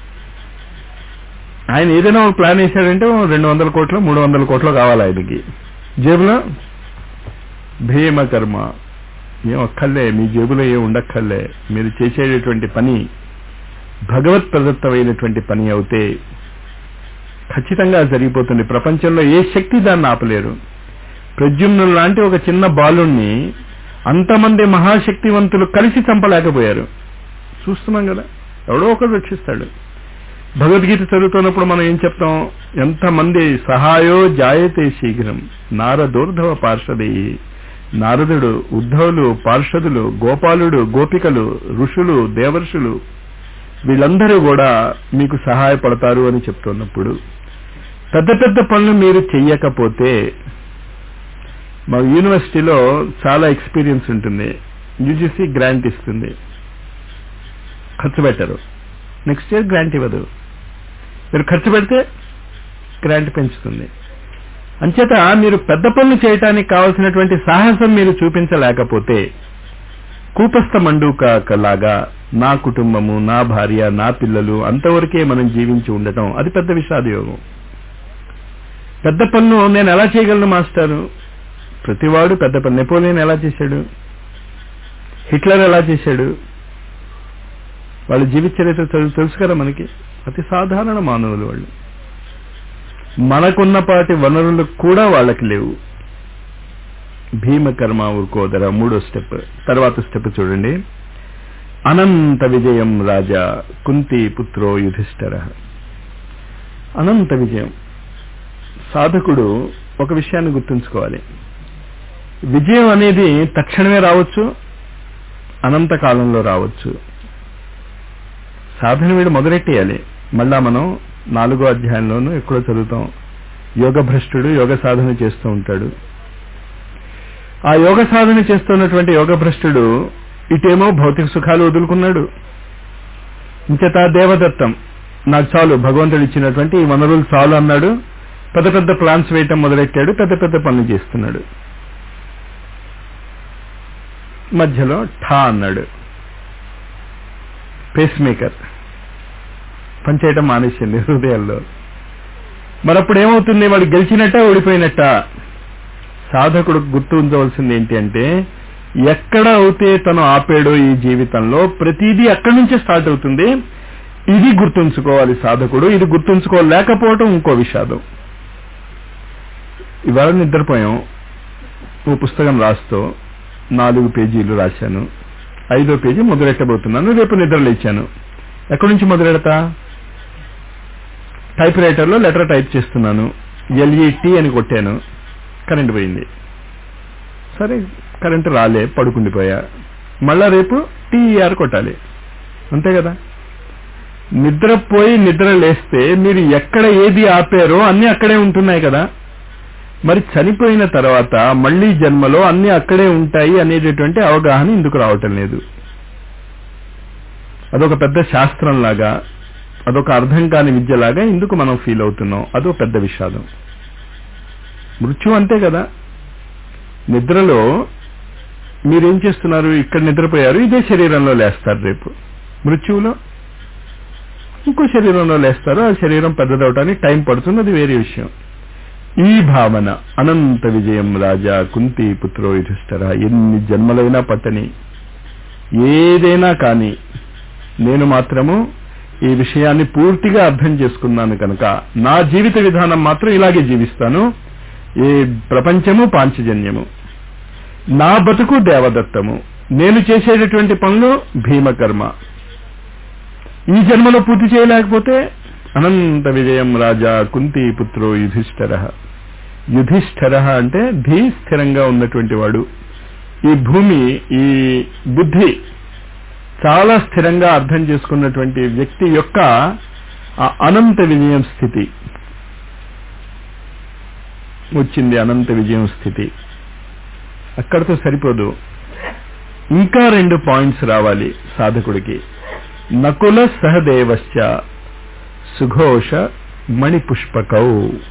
ఆయన ఏదైనా ఒక ప్లాన్ వేశాడంటే రెండు వందల కోట్లు మూడు వందల కోట్లు కావాలి ఆయనకి జేబులో భీమకర్మ ఏం అక్కర్లే మీ జేబులో ఏం ఉండక్కర్లే మీరు చేసేటటువంటి పని భగవత్ ప్రదత్తమైనటువంటి పని అవుతే ఖచ్చితంగా జరిగిపోతుంది ప్రపంచంలో ఏ శక్తి దాన్ని ఆపలేరు ప్రద్యుమ్ను లాంటి ఒక చిన్న బాలుణ్ణి అంతమంది మహాశక్తివంతులు కలిసి చంపలేకపోయారు చూస్తున్నాం కదా ఎవడో ఒకరు రక్షిస్తాడు భగవద్గీత చదువుతున్నప్పుడు మనం ఏం చెప్తాం ఎంతమంది సహాయో జాయతే శీఘ్రం నారదోర్ధవ పార్షదేయి నారదుడు ఉద్ధవులు పార్షదులు గోపాలుడు గోపికలు ఋషులు దేవర్షులు వీళ్ళందరూ కూడా మీకు సహాయపడతారు అని చెప్తున్నప్పుడు పెద్ద పెద్ద పనులు మీరు చెయ్యకపోతే మా యూనివర్సిటీలో చాలా ఎక్స్పీరియన్స్ ఉంటుంది యూజీసీ గ్రాంట్ ఇస్తుంది ఖర్చు పెట్టరు నెక్స్ట్ ఇయర్ గ్రాంట్ ఇవ్వదు మీరు ఖర్చు పెడితే గ్రాంట్ పెంచుతుంది అంచేత మీరు పెద్ద పనులు చేయటానికి కావలసినటువంటి సాహసం మీరు చూపించలేకపోతే కూపస్థ మండూకాలాగా నా కుటుంబము నా భార్య నా పిల్లలు అంతవరకే మనం జీవించి ఉండటం అది పెద్ద విషాదయోగం పెద్ద పనులు నేను ఎలా చేయగలను మాస్టారు ప్రతివాడు పెద్ద పని నెపోలియన్ ఎలా చేశాడు హిట్లర్ ఎలా చేశాడు వాళ్ళ జీవిత చరిత్ర తెలు- తెలుసు కదా మనకి అతి సాధారణ మానవులు వాళ్ళు మనకున్నపాటి వనరులు కూడా వాళ్ళకి లేవు భీమకర్మ ఊరుకోదర మూడో స్టెప్ తర్వాత స్టెప్ చూడండి అనంత విజయం రాజా కుంతి పుత్రో యుధిష్ఠర అనంత విజయం సాధకుడు ఒక విషయాన్ని గుర్తుంచుకోవాలి విజయం అనేది తక్షణమే రావచ్చు అనంత కాలంలో రావచ్చు సాధన వీడు మొదలెట్టేయాలి మళ్ళా మనం నాలుగో అధ్యాయంలోనూ ఎక్కడో చదువుతాం యోగ భ్రష్టుడు యోగ సాధన చేస్తూ ఉంటాడు ఆ యోగ సాధన చేస్తున్నటువంటి యోగ భ్రష్టుడు ఇటేమో భౌతిక సుఖాలు వదులుకున్నాడు ఇంచేత దేవదత్తం నాకు చాలు భగవంతుడు ఇచ్చినటువంటి ఈ వనరులు చాలు అన్నాడు పెద్ద పెద్ద ప్లాన్స్ వేయటం మొదలెట్టాడు పెద్ద పెద్ద పనులు చేస్తున్నాడు మధ్యలో ఠా అన్నాడు పేస్ మేకర్ పనిచేయటం మానేసింది హృదయాల్లో మరప్పుడు ఏమవుతుంది వాడు గెలిచినట్ట ఓడిపోయినట్ట సాధకుడు గుర్తు ఉంచవలసింది ఏంటి అంటే ఎక్కడ అయితే తను ఆపాడో ఈ జీవితంలో ప్రతిదీ అక్కడి నుంచే స్టార్ట్ అవుతుంది ఇది గుర్తుంచుకోవాలి సాధకుడు ఇది గుర్తుంచుకోలేకపోవటం ఇంకో విషాదం ఇవాళ నిద్రపోయాం ఓ పుస్తకం రాస్తూ నాలుగు పేజీలు రాశాను ఐదో పేజీ మొదలెట్టబోతున్నాను రేపు నిద్ర లేచాను ఎక్కడి నుంచి మొదలెడతా టైప్ రైటర్లో లెటర్ టైప్ చేస్తున్నాను ఎల్ఈటి అని కొట్టాను కరెంట్ పోయింది సరే కరెంట్ రాలే పడుకుండిపోయా మళ్ళా రేపు టీఆర్ కొట్టాలి అంతే కదా నిద్రపోయి నిద్ర లేస్తే మీరు ఎక్కడ ఏది ఆపారో అన్ని అక్కడే ఉంటున్నాయి కదా మరి చనిపోయిన తర్వాత మళ్లీ జన్మలో అన్ని అక్కడే ఉంటాయి అనేటటువంటి అవగాహన ఇందుకు రావటం లేదు అదొక పెద్ద శాస్త్రం లాగా అదొక అర్థం కాని విద్యలాగా ఇందుకు మనం ఫీల్ అవుతున్నాం అదో పెద్ద విషాదం మృత్యు అంతే కదా నిద్రలో మీరేం చేస్తున్నారు ఇక్కడ నిద్రపోయారు ఇదే శరీరంలో లేస్తారు రేపు మృత్యువులో ఇంకో శరీరంలో లేస్తారు ఆ శరీరం పెద్దదవటానికి టైం పడుతుంది అది వేరే విషయం ఈ భావన అనంత విజయం రాజా కుంతి పుత్రో యుధిష్ఠర ఎన్ని జన్మలైనా పట్టని ఏదైనా కానీ నేను మాత్రము ఈ విషయాన్ని పూర్తిగా అర్థం చేసుకున్నాను కనుక నా జీవిత విధానం మాత్రం ఇలాగే జీవిస్తాను ఈ ప్రపంచము పాంచజన్యము నా బతుకు దేవదత్తము నేను చేసేటటువంటి పనులు భీమకర్మ ఈ జన్మలో పూర్తి చేయలేకపోతే అనంత విజయం రాజా కుంతి పుత్రో యుధిష్ఠర యుధిష్ఠర అంటే ధీ స్థిరంగా ఉన్నటువంటి వాడు ఈ భూమి ఈ బుద్ధి చాలా స్థిరంగా అర్థం చేసుకున్నటువంటి వ్యక్తి యొక్క ఆ అనంత విజయం స్థితి వచ్చింది అనంత విజయం స్థితి అక్కడితో సరిపోదు ఇంకా రెండు పాయింట్స్ రావాలి సాధకుడికి నకుల సహదేవశ్చ సుఘోష మణిపుష్పకౌ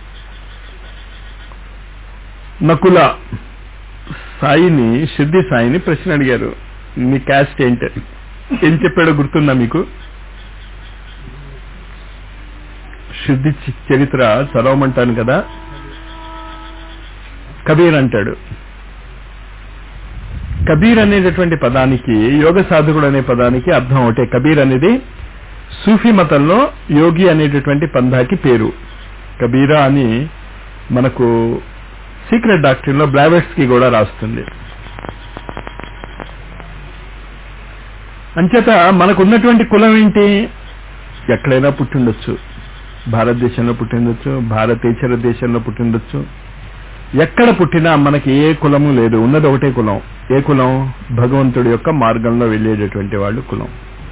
నకుల సాయిని సిద్ధి సాయిని ప్రశ్న అడిగారు మీ క్యాస్ట్ ఏంటి ఏం చెప్పాడో గుర్తుందా మీకు శుద్ధి చి- చరిత్ర చదవమంటాను కదా కబీర్ అంటాడు కబీర్ అనేటటువంటి పదానికి యోగ సాధకుడు అనే పదానికి అర్థం ఒకటే కబీర్ అనేది సూఫీ మతంలో యోగి అనేటటువంటి పంధాకి పేరు కబీరా అని మనకు సీక్రెట్ డాక్టరీన్ లో బ్లావెట్స్ కి కూడా రాస్తుంది అంచేత మనకున్నటువంటి కులం ఏంటి ఎక్కడైనా పుట్టిండొచ్చు భారతదేశంలో పుట్టిండొచ్చు భారతేతర దేశంలో పుట్టిండొచ్చు ఎక్కడ పుట్టినా మనకి ఏ కులము లేదు ఉన్నది ఒకటే కులం ఏ కులం భగవంతుడి యొక్క మార్గంలో వెళ్ళేటటువంటి వాళ్ళు కులం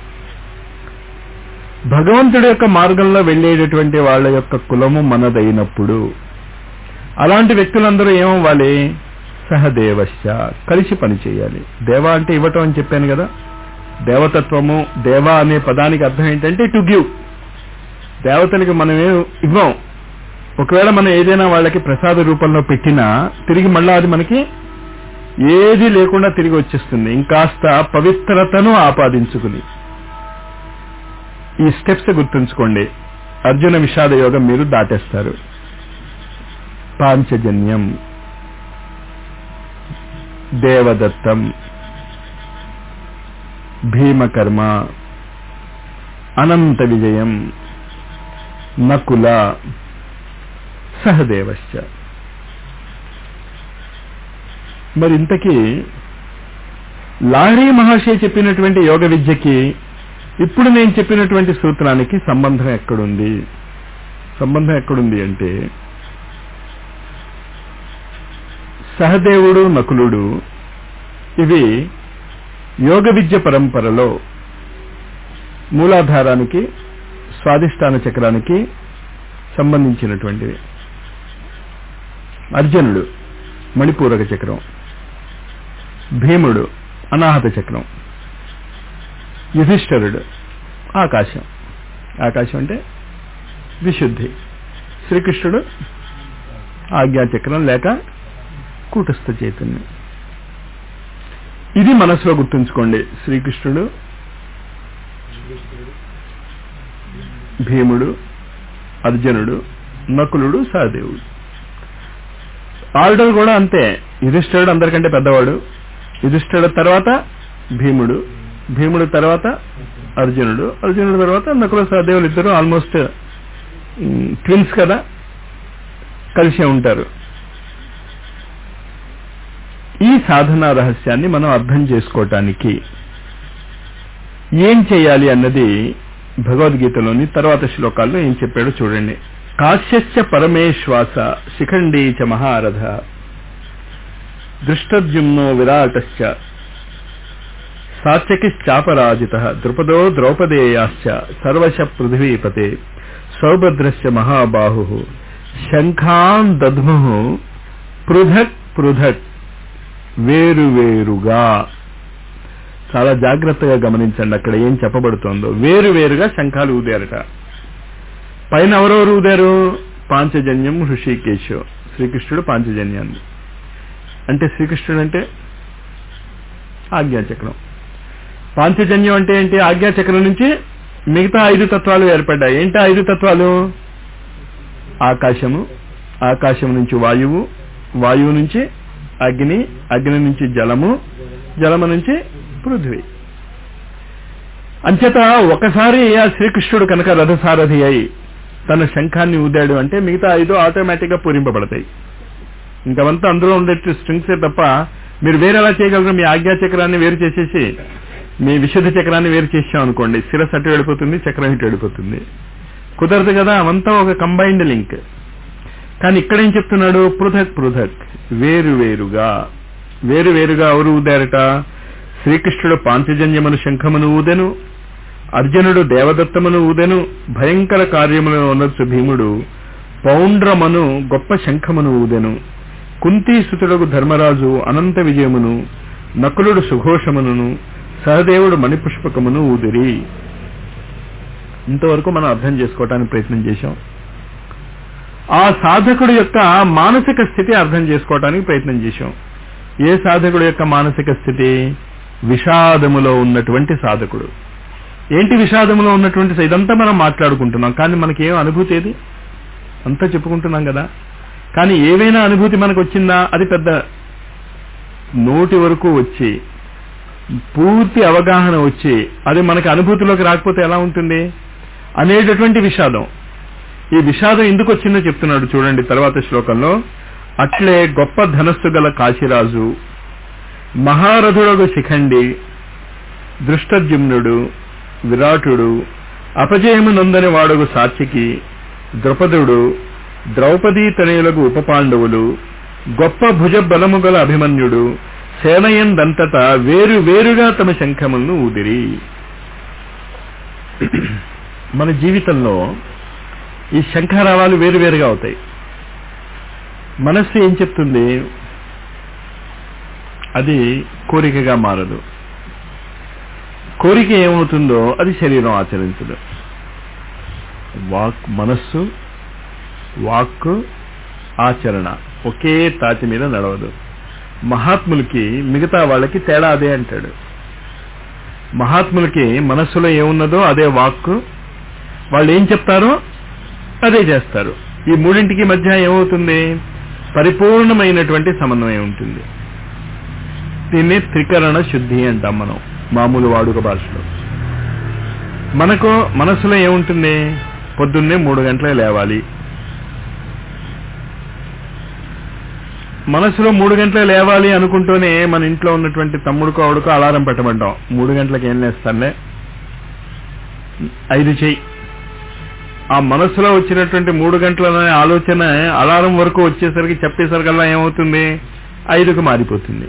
భగవంతుడి యొక్క మార్గంలో వెళ్ళేటటువంటి వాళ్ళ యొక్క కులము మనదైనప్పుడు అలాంటి వ్యక్తులందరూ ఏమవ్వాలి సహదేవశ్చ కలిసి పని చేయాలి దేవ అంటే ఇవ్వటం అని చెప్పాను కదా దేవతత్వము దేవ అనే పదానికి అర్థం ఏంటంటే టు గివ్ దేవతలకి మనమే ఇవ్వం ఒకవేళ మనం ఏదైనా వాళ్ళకి ప్రసాద రూపంలో పెట్టినా తిరిగి మళ్ళా అది మనకి ఏది లేకుండా తిరిగి వచ్చేస్తుంది ఇంకాస్త పవిత్రతను ఆపాదించుకుని ఈ స్టెప్స్ గుర్తుంచుకోండి అర్జున విషాద యోగం మీరు దాటేస్తారు పాంచజన్యం దేవదత్తం భీమకర్మ అనంత విజయం నకుల సహదేవశ్చ మరి ఇంతకీ లాహరీ మహర్షి చెప్పినటువంటి యోగ విద్యకి ఇప్పుడు నేను చెప్పినటువంటి సూత్రానికి సంబంధం ఎక్కడుంది సంబంధం ఎక్కడుంది అంటే సహదేవుడు నకులుడు ఇవి యోగ విద్య పరంపరలో మూలాధారానికి స్వాదిష్టాన చక్రానికి సంబంధించినటువంటివి అర్జునుడు మణిపూరక చక్రం భీముడు అనాహత చక్రం యుధిష్ఠరుడు ఆకాశం ఆకాశం అంటే విశుద్ధి శ్రీకృష్ణుడు ఆజ్ఞాచక్రం లేక కూటస్థ చైతన్యం ఇది మనసులో గుర్తుంచుకోండి శ్రీకృష్ణుడు భీముడు అర్జునుడు నకులుడు సహదేవుడు ఆర్డర్ కూడా అంతే యుధిష్ఠుడు అందరికంటే పెద్దవాడు యుధిష్ఠుడు తర్వాత భీముడు భీముడు తర్వాత అర్జునుడు అర్జునుడు తర్వాత నకుల సహదేవులు ఇద్దరు ఆల్మోస్ట్ ట్విన్స్ కదా కలిసే ఉంటారు ఈ సాధనా రహస్యాన్ని మనం అర్థం చేసుకోవటానికి ఏం చేయాలి అన్నది భగవద్గీతలోని తర్వాత శ్లోకాల్లో ఏం చెప్పాడో చూడండి కాశ్యశ్చ పరమేశ్వాస శిఖండీ చ మహారథ దృష్టద్యుమ్నో విరాటశ్చ సాత్యకిశ్చాపరాజిత ద్రుపదో ద్రౌపదేయాశ్చ సర్వశ పృథివీపతే సౌభద్రశ్చ మహాబాహు శంఖాన్ దద్ము పృథక్ పృథక్ వేరువేరుగా చాలా జాగ్రత్తగా గమనించండి అక్కడ ఏం చెప్పబడుతోందో వేరువేరుగా శంఖాలు ఊదారట పైన ఎవరెవరు ఊదారు పాంచజన్యం హృషికేశో శ్రీకృష్ణుడు పాంచజన్యాన్ని అంటే శ్రీకృష్ణుడు అంటే ఆజ్ఞాచక్రం పాంచజన్యం అంటే ఏంటి ఆజ్ఞాచక్రం నుంచి మిగతా ఐదు తత్వాలు ఏర్పడ్డాయి ఏంటి ఐదు తత్వాలు ఆకాశము ఆకాశం నుంచి వాయువు వాయువు నుంచి అగ్ని అగ్ని నుంచి జలము జలము నుంచి పృథ్వీ అంచేత ఒకసారి ఆ శ్రీకృష్ణుడు కనుక రథసారథి అయి తన శంఖాన్ని ఊదాడు అంటే మిగతా ఐదు ఆటోమేటిక్ గా పూరింపబడతాయి ఇంకవంతా అందులో ఉండే స్ట్రింగ్సే తప్ప మీరు వేరేలా చేయగలరు మీ ఆజ్ఞా చక్రాన్ని వేరు చేసేసి మీ విశుద్ధ చక్రాన్ని వేరు చేసాం అనుకోండి శిరస్ అటు వెళ్ళిపోతుంది చక్రం ఇటు వెళ్ళిపోతుంది కుదరదు కదా అవంతా ఒక కంబైన్డ్ లింక్ కానీ ఇక్కడ ఏం చెప్తున్నాడు పృథక్ పృథక్ వేరు వేరుగా వేరు వేరుగా ఎవరు ఊదారట శ్రీకృష్ణుడు పాంచజన్యమును శంఖమును ఊదెను అర్జునుడు దేవదత్తమును ఊదెను భయంకర కార్యములను ఉన్నచ్చు భీముడు పౌండ్రమను గొప్ప శంఖమును ఊదెను కుంతీసుతుడకు ధర్మరాజు అనంత విజయమును నకులుడు సుఘోషమును సహదేవుడు మణిపుష్పకమును ఊదిరి ఇంతవరకు మనం అర్థం చేసుకోవటానికి ప్రయత్నం చేశాం ఆ సాధకుడు యొక్క మానసిక స్థితి అర్థం చేసుకోవటానికి ప్రయత్నం చేశాం ఏ సాధకుడు యొక్క మానసిక స్థితి విషాదములో ఉన్నటువంటి సాధకుడు ఏంటి విషాదములో ఉన్నటువంటి స- ఇదంతా మనం మాట్లాడుకుంటున్నాం కానీ మనకి ఏం అనుభూతి ఏది అంతా చెప్పుకుంటున్నాం కదా కానీ ఏవైనా అనుభూతి మనకు వచ్చిందా అది పెద్ద నోటి వరకు వచ్చి పూర్తి అవగాహన వచ్చి అది మనకి అనుభూతిలోకి రాకపోతే ఎలా ఉంటుంది అనేటటువంటి విషాదం ఈ విషాదం ఎందుకు వచ్చిందో చెప్తున్నాడు చూడండి తర్వాత శ్లోకంలో అట్లే గొప్ప ధనస్సు గల కాశీరాజు మహారథుడగు శిఖండి దృష్టద్యుమ్నుడు విరాటుడు అపజయము నొందని వాడుగు సాత్యకి ద్రుపదుడు ద్రౌపదీ తనయులకు ఉపపాండవులు గొప్ప భుజ బలము గల అభిమన్యుడు సేనయందంతట వేరు వేరుగా తమ శంఖములను ఊదిరి మన జీవితంలో ఈ శంఖారావాలు వేరువేరుగా అవుతాయి మనస్సు ఏం చెప్తుంది అది కోరికగా మారదు కోరిక ఏమవుతుందో అది శరీరం ఆచరించదు వాక్ మనస్సు వాక్ ఆచరణ ఒకే తాటి మీద నడవదు మహాత్ములకి మిగతా వాళ్ళకి తేడా అదే అంటాడు మహాత్ములకి మనస్సులో ఏమున్నదో అదే వాక్ వాళ్ళు ఏం చెప్తారో అదే చేస్తారు ఈ మూడింటికి మధ్య ఏమవుతుంది పరిపూర్ణమైనటువంటి సమన్వయం ఉంటుంది దీన్ని త్రికరణ శుద్ధి అంటాం మనం మామూలు వాడుక భాషలో మనకు మనసులో ఏముంటుంది పొద్దున్నే మూడు గంటలే లేవాలి మనసులో మూడు గంటలే లేవాలి అనుకుంటూనే మన ఇంట్లో ఉన్నటువంటి తమ్ముడుకో ఆవిడకో అలారం పెట్టమంటాం మూడు గంటలకు ఏం లేస్తానులే ఐదు చెయ్యి ఆ మనసులో వచ్చినటువంటి మూడు గంటల ఆలోచన అలారం వరకు వచ్చేసరికి చెప్పేసరికల్లా ఏమవుతుంది ఐదుకు మారిపోతుంది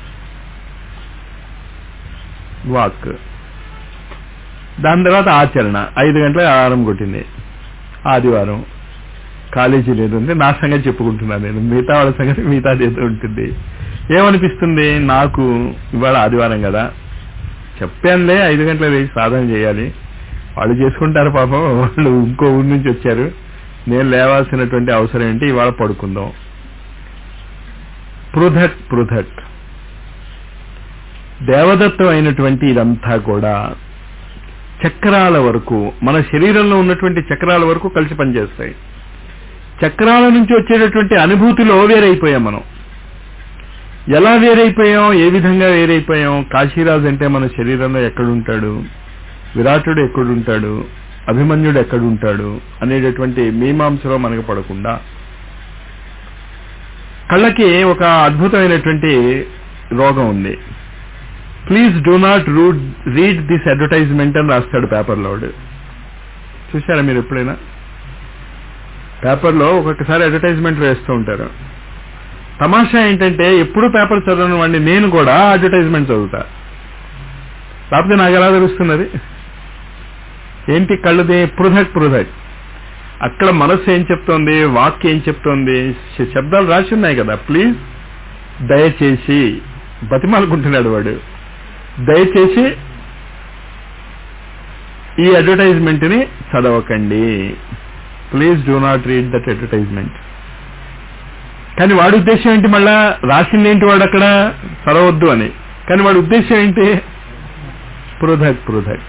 వాక్ దాని తర్వాత ఆచరణ ఐదు గంటలకు అలారం కొట్టింది ఆదివారం కాలేజీ లేదు ఉంది నా సంగతి చెప్పుకుంటున్నాను నేను మిగతా వాళ్ళ సంగతి మిగతా ఏదో ఉంటుంది ఏమనిపిస్తుంది నాకు ఇవాళ ఆదివారం కదా చెప్పానులే ఐదు గంటల లేచి సాధన చేయాలి వాళ్ళు చేసుకుంటారు పాపం వాళ్ళు ఇంకో ఊరి నుంచి వచ్చారు నేను లేవాల్సినటువంటి అవసరం ఏంటి ఇవాళ పడుకుందాం పృథక్ పృథక్ దేవదత్తం అయినటువంటి ఇదంతా కూడా చక్రాల వరకు మన శరీరంలో ఉన్నటువంటి చక్రాల వరకు కలిసి పనిచేస్తాయి చక్రాల నుంచి వచ్చేటటువంటి అనుభూతిలో వేరైపోయాం మనం ఎలా వేరైపోయాం ఏ విధంగా వేరైపోయాం కాశీరాజు అంటే మన శరీరంలో ఎక్కడుంటాడు విరాటుడు ఎక్కడుంటాడు అభిమన్యుడు ఎక్కడుంటాడు అనేటటువంటి మీమాంసలో మనకు పడకుండా కళ్ళకి ఒక అద్భుతమైనటువంటి రోగం ఉంది please do not rude read this advertisement అని రాస్తాడు పేపర్లో వాడు చూసారా మీరు ఎప్పుడైనా పేపర్లో ఒక్కొక్కసారి అడ్వర్టైజ్మెంట్ వేస్తూ ఉంటారు తమాషా ఏంటంటే ఎప్పుడు పేపర్ చదవని వాడిని నేను కూడా అడ్వర్టైజ్మెంట్ చదువుతా లేకపోతే నాకు ఎలా తెలుస్తున్నది ఏంటి కళ్ళది పృథక్ పృథక్ అక్కడ మనస్సు ఏం చెప్తోంది వాక్ ఏం చెప్తోంది శ- శబ్దాలు రాసి ఉన్నాయి కదా ప్లీజ్ దయచేసి బతిమాలుకుంటున్నాడు వాడు దయచేసి ఈ అడ్వర్టైజ్మెంట్ ని చదవకండి please do not read that advertisement కానీ వాడి ఉద్దేశం ఏంటి మళ్ళా రాసింది ఏంటి వాడు అక్కడ చదవద్దు అని కానీ వాడి ఉద్దేశం ఏంటి పృథక్ పృథక్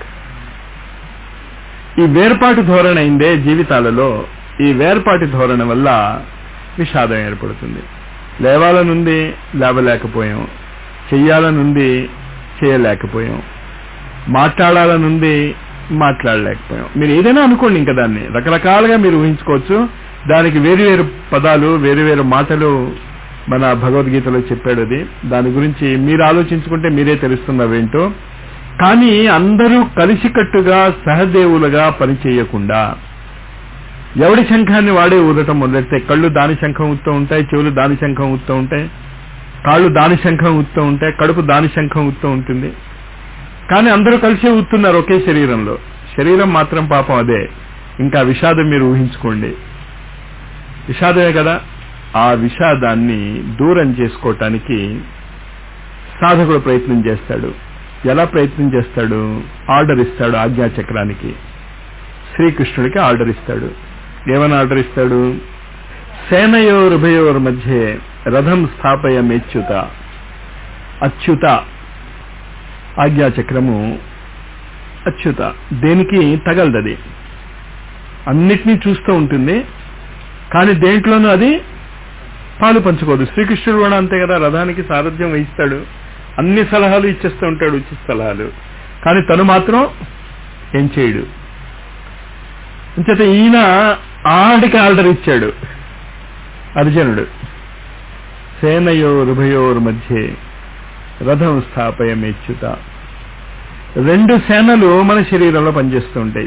ఈ వేర్పాటు ధోరణి అయిందే జీవితాలలో ఈ వేర్పాటి ధోరణి వల్ల విషాదం ఏర్పడుతుంది లేవాలనుంది లేవలేకపోయాం చెయ్యాలనుంది చేయలేకపోయాం మాట్లాడాలనుంది మాట్లాడలేకపోయాం మీరు ఏదైనా అనుకోండి ఇంకా దాన్ని రకరకాలుగా మీరు ఊహించుకోవచ్చు దానికి వేరు వేరు పదాలు వేరు వేరు మాటలు మన భగవద్గీతలో చెప్పాడు అది దాని గురించి మీరు ఆలోచించుకుంటే మీరే తెలుస్తున్నవేంటో కానీ అందరూ కలిసికట్టుగా సహదేవులుగా పనిచేయకుండా ఎవడి శంఖాన్ని వాడే ఊదటం మొదలెడితే కళ్ళు దాని శంఖం ఊతూ ఉంటాయి చెవులు దాని శంఖం ఊతూ ఉంటాయి కాళ్ళు దాని శంఖం ఊతూ ఉంటాయి కడుపు దాని శంఖం ఊతూ ఉంటుంది కానీ అందరూ కలిసే ఊతున్నారు ఒకే శరీరంలో శరీరం మాత్రం పాపం అదే ఇంకా విషాదం మీరు ఊహించుకోండి విషాదమే కదా ఆ విషాదాన్ని దూరం చేసుకోవటానికి సాధకుడు ప్రయత్నం చేస్తాడు ఎలా ప్రయత్నం చేస్తాడు ఆర్డర్ ఇస్తాడు ఆజ్ఞాచక్రానికి శ్రీకృష్ణుడికి ఆర్డర్ ఇస్తాడు ఏమని ఆర్డర్ ఇస్తాడు సేనయోరుభయోర్ మధ్య రథం స్థాపయ మెచ్యుత అచ్యుత ఆజ్ఞాచక్రము అచ్యుత దేనికి తగలదది అన్నిటినీ చూస్తూ ఉంటుంది కానీ దేంట్లోనూ అది పాలు పంచుకోదు శ్రీకృష్ణుడు కూడా అంతే కదా రథానికి సారథ్యం వహిస్తాడు అన్ని సలహాలు ఇచ్చేస్తూ ఉంటాడు ఉచిత సలహాలు కానీ తను మాత్రం ఏం చేయడు అంచేత ఈయన ఆడికి ఆర్డర్ ఇచ్చాడు అర్జునుడు సేనయోరుభయోర్ మధ్య రథం స్థాపయమేచ్యుత రెండు సేనలు మన శరీరంలో పనిచేస్తూ ఉంటాయి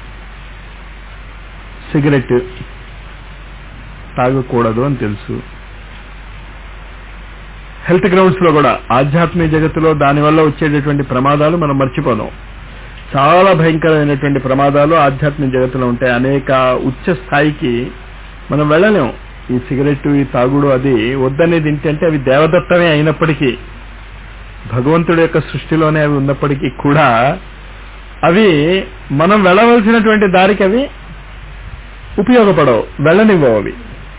సిగరెట్ తాగకూడదు అని తెలుసు హెల్త్ గ్రౌండ్స్ లో కూడా ఆధ్యాత్మిక జగత్తులో దానివల్ల వచ్చేటటువంటి ప్రమాదాలు మనం మర్చిపోదాం చాలా భయంకరమైనటువంటి ప్రమాదాలు ఆధ్యాత్మిక జగత్తులో ఉంటాయి అనేక ఉచ్చ స్థాయికి మనం వెళ్ళలేం ఈ సిగరెట్ ఈ తాగుడు అది వద్దనేది ఏంటంటే అవి దేవదత్తమే అయినప్పటికీ భగవంతుడి యొక్క సృష్టిలోనే అవి ఉన్నప్పటికీ కూడా అవి మనం వెళ్ళవలసినటువంటి దారికి అవి ఉపయోగపడవు వెళ్ళనివ్వవు అవి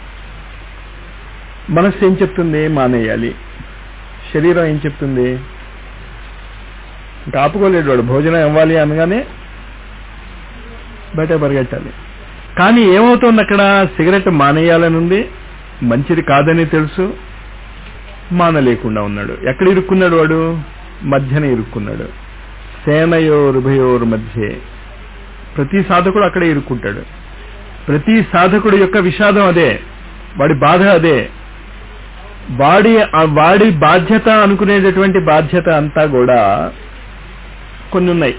మనస్సు ఏం చెప్తుంది మానేయాలి శరీరం ఏం చెప్తుంది ఇంకా ఆపుకోలేడు వాడు భోజనం ఇవ్వాలి అనగానే బయట పరిగెట్టాలి కానీ ఏమవుతుంది అక్కడ సిగరెట్ మానేయాలని ఉంది మంచిది కాదని తెలుసు మానలేకుండా ఉన్నాడు ఎక్కడ ఇరుక్కున్నాడు వాడు మధ్యన ఇరుక్కున్నాడు సేనయోరుభయోరు మధ్య ప్రతి సాధకుడు అక్కడే ఇరుక్కుంటాడు ప్రతి సాధకుడు యొక్క విషాదం అదే వాడి బాధ అదే వాడి ఆ వాడి బాధ్యత అనుకునేటటువంటి బాధ్యత అంతా కూడా కొన్ని ఉన్నాయి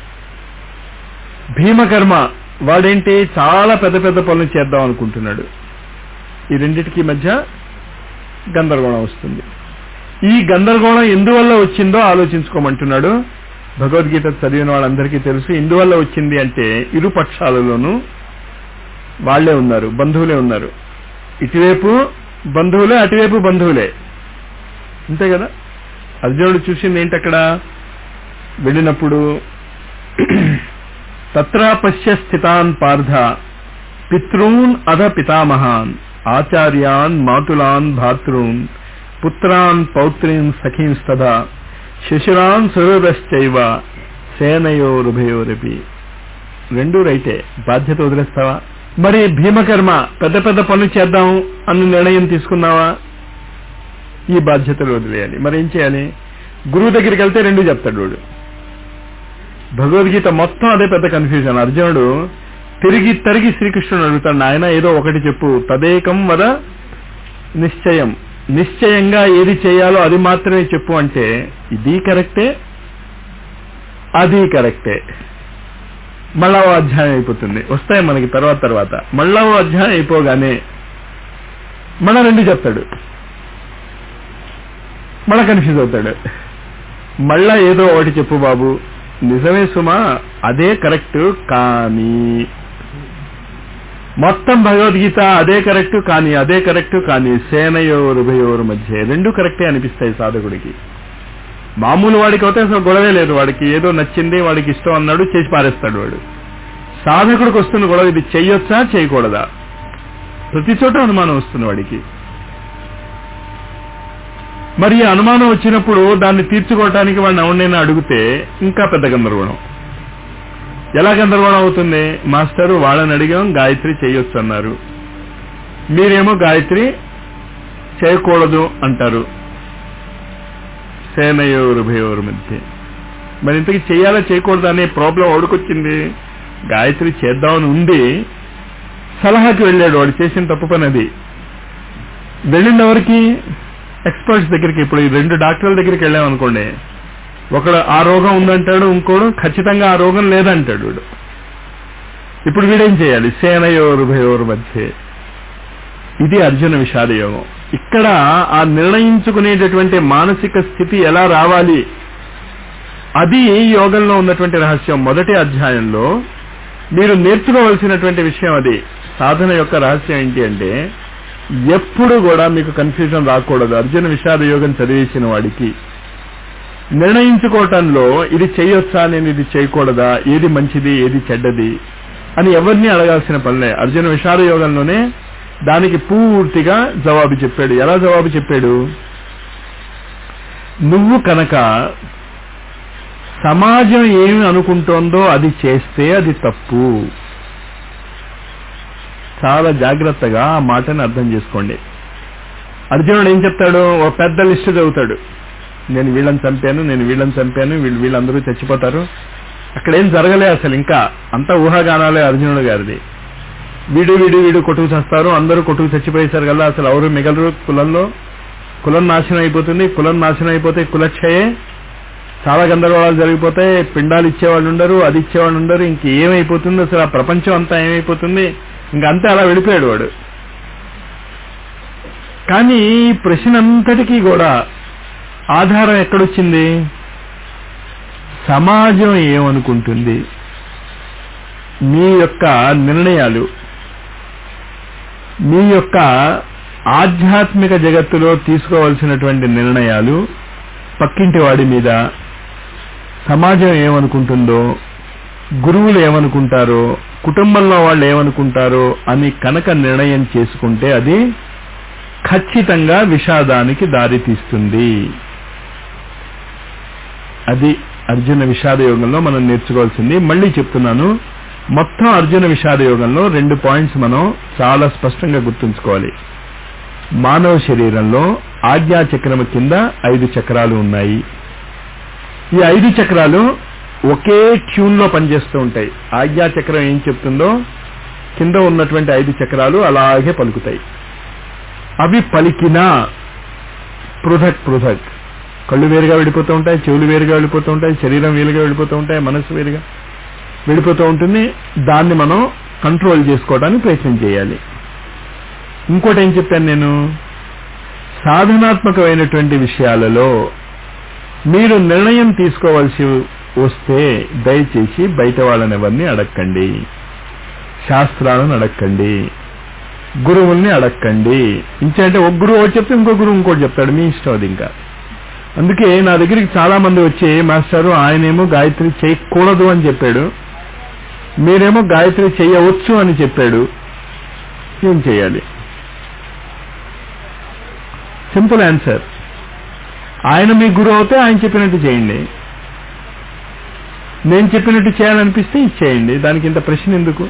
భీమకర్మ వాడేంటి చాలా పెద్ద పెద్ద పనులు చేద్దాం అనుకుంటున్నాడు ఈ రెండిటికి మధ్య గందరగోళం వస్తుంది ఈ గందరగోళం ఎందువల్ల వచ్చిందో ఆలోచించుకోమంటున్నాడు భగవద్గీత చదివిన వాళ్ళందరికీ తెలుసు ఎందువల్ల వచ్చింది అంటే ఇరు పక్షాలలోనూ వాళ్లే ఉన్నారు బంధువులే ఉన్నారు ఇటువైపు బంధువులే అటువైపు బంధువులే అంతే కదా అర్జునుడు చూసింది ఏంటక్కడ వెళ్ళినప్పుడు తత్ర పశ్య స్థితాన్ పార్థ పితృన్ అధ పితామహాన్ ఆచార్యాన్ మాతులాన్ భాతృన్ పుత్రాన్ పౌత్రీన్ సఖీంస్తదా శిశురాన్ సురశ్చైవ సేనయోరుభయోరపి రెండు రైటే బాధ్యత వదిలేస్తావా మరి భీమకర్మ పెద్ద పెద్ద పనులు చేద్దాం అన్న నిర్ణయం తీసుకున్నావా ఈ బాధ్యతలు వదిలేయాలి మరి ఏం చేయాలి గురువు దగ్గరికి వెళ్తే రెండు చెప్తాడు వాడు భగవద్గీత మొత్తం అదే పెద్ద కన్ఫ్యూజన్ అర్జునుడు తిరిగి తరిగి శ్రీకృష్ణుడు అడుగుతాడు నాయన ఏదో ఒకటి చెప్పు తదేకం వద నిశ్చయం నిశ్చయంగా ఏది చేయాలో అది మాత్రమే చెప్పు అంటే ఇది కరెక్టే అది కరెక్టే మళ్ళా ఓ అధ్యాయం అయిపోతుంది వస్తాయి మనకి తర్వాత తర్వాత మళ్ళా ఓ అధ్యాయం అయిపోగానే మళ్ళా రెండు చెప్తాడు మళ్ళా కన్ఫ్యూజ్ అవుతాడు మళ్ళా ఏదో ఒకటి చెప్పు బాబు నిజమే సుమా అదే కరెక్ట్ కానీ మొత్తం భగవద్గీత అదే కరెక్ట్ కానీ అదే కరెక్ట్ కానీ సేనయోరు ఉభయోరు మధ్య రెండు కరెక్టే అనిపిస్తాయి సాధకుడికి మామూలు వాడికి అయితే అసలు గొడవే లేదు వాడికి ఏదో నచ్చింది వాడికి ఇష్టం అన్నాడు చేసి పారేస్తాడు వాడు సాధకుడికి వస్తున్న గొడవ ఇది చెయ్యొచ్చా చేయకూడదా ప్రతి చోట అనుమానం వస్తుంది వాడికి మరి ఈ అనుమానం వచ్చినప్పుడు దాన్ని తీర్చుకోవటానికి వాడిని ఎవరినైనా అడిగితే ఇంకా పెద్ద గందరగోళం ఎలా గందరగోళం అవుతుంది మాస్టరు వాళ్ళని అడిగాం గాయత్రి చేయొచ్చు అన్నారు మీరేమో గాయత్రి చేయకూడదు అంటారు సేనయోరు భయోరు మధ్య మరి ఇంతకీ చేయాలా చేయకూడదు అనే ప్రాబ్లం ఓడుకొచ్చింది గాయత్రి చేద్దామని ఉంది సలహాకి వెళ్ళాడు వాడు చేసిన తప్పు పని అది వెళ్ళింది ఎవరికి ఎక్స్పర్ట్స్ దగ్గరికి ఇప్పుడు ఈ రెండు డాక్టర్ల దగ్గరికి వెళ్ళామనుకోండి ఒకడు ఆ రోగం ఉందంటాడు ఇంకోడు ఖచ్చితంగా ఆ రోగం లేదంటాడు వీడు ఇప్పుడు వీడేం చేయాలి సేనయోరు భయోరు మధ్య ఇది అర్జున విషాద యోగం ఇక్కడ ఆ నిర్ణయించుకునేటటువంటి మానసిక స్థితి ఎలా రావాలి అది యోగంలో ఉన్నటువంటి రహస్యం మొదటి అధ్యాయంలో మీరు నేర్చుకోవలసినటువంటి విషయం అది సాధన యొక్క రహస్యం ఏంటి అంటే ఎప్పుడు కూడా మీకు కన్ఫ్యూజన్ రాకూడదు అర్జున విషాద యోగం చదివేసిన వాడికి నిర్ణయించుకోవటంలో ఇది చేయొచ్చా నేను ఇది చేయకూడదా ఏది మంచిది ఏది చెడ్డది అని ఎవరిని అడగాల్సిన పనిలే అర్జున విషాద యోగంలోనే దానికి పూర్తిగా జవాబు చెప్పాడు ఎలా జవాబు చెప్పాడు నువ్వు కనుక సమాజం ఏమి అనుకుంటోందో అది చేస్తే అది తప్పు చాలా జాగ్రత్తగా ఆ మాటని అర్థం చేసుకోండి అర్జునుడు ఏం చెప్తాడు ఓ పెద్ద లిస్టు చదువుతాడు నేను వీళ్ళని చంపాను నేను వీళ్ళని చంపాను వీళ్ళు వీళ్ళందరూ చచ్చిపోతారు అక్కడేం జరగలే అసలు ఇంకా అంతా ఊహాగానాలే అర్జునుడు గారిది వీడు వీడు వీడు కొట్టుకు చేస్తారు అందరూ కొట్టుకు చచ్చిపోయేశారు కదా అసలు ఎవరు మిగలరు కులంలో కులం నాశనం అయిపోతుంది కులం నాశనం అయిపోతే కులక్షయే చాలా గందరగోళాలు జరిగిపోతాయి పిండాలు ఇచ్చేవాళ్ళు ఉండరు అది ఇచ్చేవాళ్ళు ఉండరు ఇంక ఏమైపోతుంది అసలు ఆ ప్రపంచం అంతా ఏమైపోతుంది ఇంక అంతే అలా వెళ్ళిపోయాడు వాడు కానీ ఈ ప్రశ్న అంతటికీ కూడా ఆధారం ఎక్కడొచ్చింది సమాజం ఏమనుకుంటుంది మీ యొక్క నిర్ణయాలు మీ యొక్క ఆధ్యాత్మిక జగత్తులో తీసుకోవాల్సినటువంటి నిర్ణయాలు పక్కింటి వాడి మీద సమాజం ఏమనుకుంటుందో గురువులు ఏమనుకుంటారో కుటుంబంలో వాళ్ళు ఏమనుకుంటారో అని కనుక నిర్ణయం చేసుకుంటే అది ఖచ్చితంగా విషాదానికి దారితీస్తుంది అది అర్జున విషాద యోగంలో మనం నేర్చుకోవాల్సింది మళ్ళీ చెప్తున్నాను మొత్తం అర్జున విషాద యోగంలో రెండు పాయింట్స్ మనం చాలా స్పష్టంగా గుర్తుంచుకోవాలి మానవ శరీరంలో ఆజ్ఞా చక్రము కింద ఐదు చక్రాలు ఉన్నాయి ఈ ఐదు చక్రాలు ఒకే ట్యూన్ లో పనిచేస్తూ ఉంటాయి ఆజ్ఞా చక్రం ఏం చెప్తుందో కింద ఉన్నటువంటి ఐదు చక్రాలు అలాగే పలుకుతాయి అవి పలికినా పృథక్ పృథక్ కళ్ళు వేరుగా వెళ్ళిపోతూ ఉంటాయి చెవులు వేరుగా వెళ్ళిపోతూ ఉంటాయి శరీరం వేరుగా వెళ్ళిపోతూ ఉంటాయి మనసు వేరుగా వెళ్ళిపోతూ ఉంటుంది దాన్ని మనం కంట్రోల్ చేసుకోవడానికి ప్రయత్నం చేయాలి ఇంకోటి ఏం చెప్పాను నేను సాధనాత్మకమైనటువంటి విషయాలలో మీరు నిర్ణయం తీసుకోవాల్సి వస్తే దయచేసి బయట వాళ్ళని ఎవరిని అడక్కండి శాస్త్రాలను అడక్కండి గురువుల్ని అడక్కండి ఇంకంటే ఒక గురువు ఒకటి చెప్తే ఇంకో గురువు ఇంకోటి చెప్తాడు మీ ఇష్టం అది ఇంకా అందుకే నా దగ్గరికి చాలా మంది వచ్చి మాస్టారు ఆయనేమో గాయత్రి చేయకూడదు అని చెప్పాడు మీరేమో గాయత్రి చేయవచ్చు అని చెప్పాడు ఏం చేయాలి సింపుల్ ఆన్సర్ ఆయన మీ గురువు అవుతే ఆయన చెప్పినట్టు చేయండి నేను చెప్పినట్టు చేయాలనిపిస్తే ఇచ్చేయండి దానికి ఇంత ప్రశ్న ఎందుకు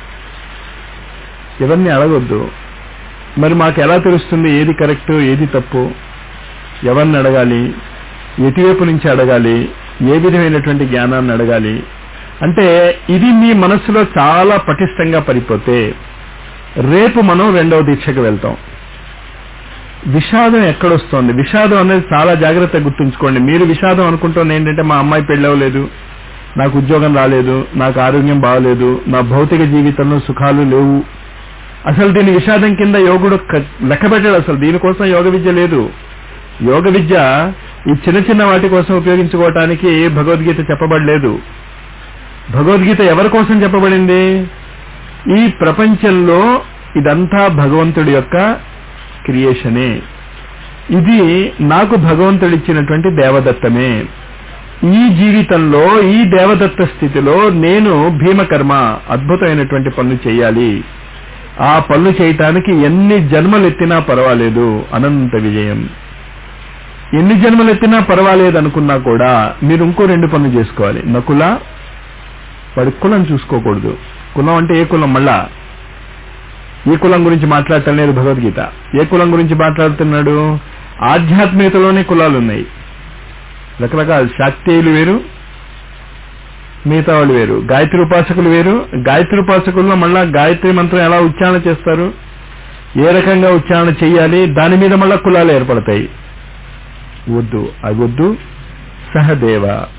ఎవరిని అడగొద్దు మరి మాకు ఎలా తెలుస్తుంది ఏది కరెక్ట్ ఏది తప్పు ఎవరిని అడగాలి ఎటువైపు నుంచి అడగాలి ఏ విధమైనటువంటి జ్ఞానాన్ని అడగాలి అంటే ఇది మీ మనస్సులో చాలా పటిష్టంగా పడిపోతే రేపు మనం రెండవ దీక్షకు వెళ్తాం విషాదం ఎక్కడొస్తోంది విషాదం అనేది చాలా జాగ్రత్తగా గుర్తుంచుకోండి మీరు విషాదం అనుకుంటోంది ఏంటంటే మా అమ్మాయి పెళ్ళవలేదు నాకు ఉద్యోగం రాలేదు నాకు ఆరోగ్యం బాగలేదు నా భౌతిక జీవితంలో సుఖాలు లేవు అసలు దీని విషాదం కింద యోగుడు లెక్కబెట్టాడు అసలు దీనికోసం యోగ విద్య లేదు యోగ విద్య ఈ చిన్న చిన్న వాటి కోసం ఉపయోగించుకోవటానికి భగవద్గీత చెప్పబడలేదు భగవద్గీత ఎవరి కోసం చెప్పబడింది ఈ ప్రపంచంలో ఇదంతా భగవంతుడి యొక్క క్రియేషనే ఇది నాకు భగవంతుడిచ్చినటువంటి దేవదత్తమే ఈ జీవితంలో ఈ దేవదత్త స్థితిలో నేను భీమకర్మ అద్భుతమైనటువంటి పనులు చేయాలి ఆ పనులు చేయటానికి ఎన్ని జన్మలు ఎత్తినా పర్వాలేదు అనంత విజయం ఎన్ని జన్మలు ఎత్తినా పర్వాలేదు అనుకున్నా కూడా మీరు ఇంకో రెండు పనులు చేసుకోవాలి నకుల వాడి కులం చూసుకోకూడదు కులం అంటే ఏ కులం మళ్ళా ఏ కులం గురించి మాట్లాడటం లేదు భగవద్గీత ఏ కులం గురించి మాట్లాడుతున్నాడు ఆధ్యాత్మికతలోనే కులాలు ఉన్నాయి రకరకాల శాక్తేయులు వేరు మిగతా వాళ్ళు వేరు గాయత్రి ఉపాసకులు వేరు గాయత్రి ఉపాసకుల్లో మళ్ళా గాయత్రి మంత్రం ఎలా ఉచ్చారణ చేస్తారు ఏ రకంగా ఉచ్చారణ చేయాలి దాని మీద మళ్ళా కులాలు ఏర్పడతాయి వద్దు అవి వద్దు సహదేవ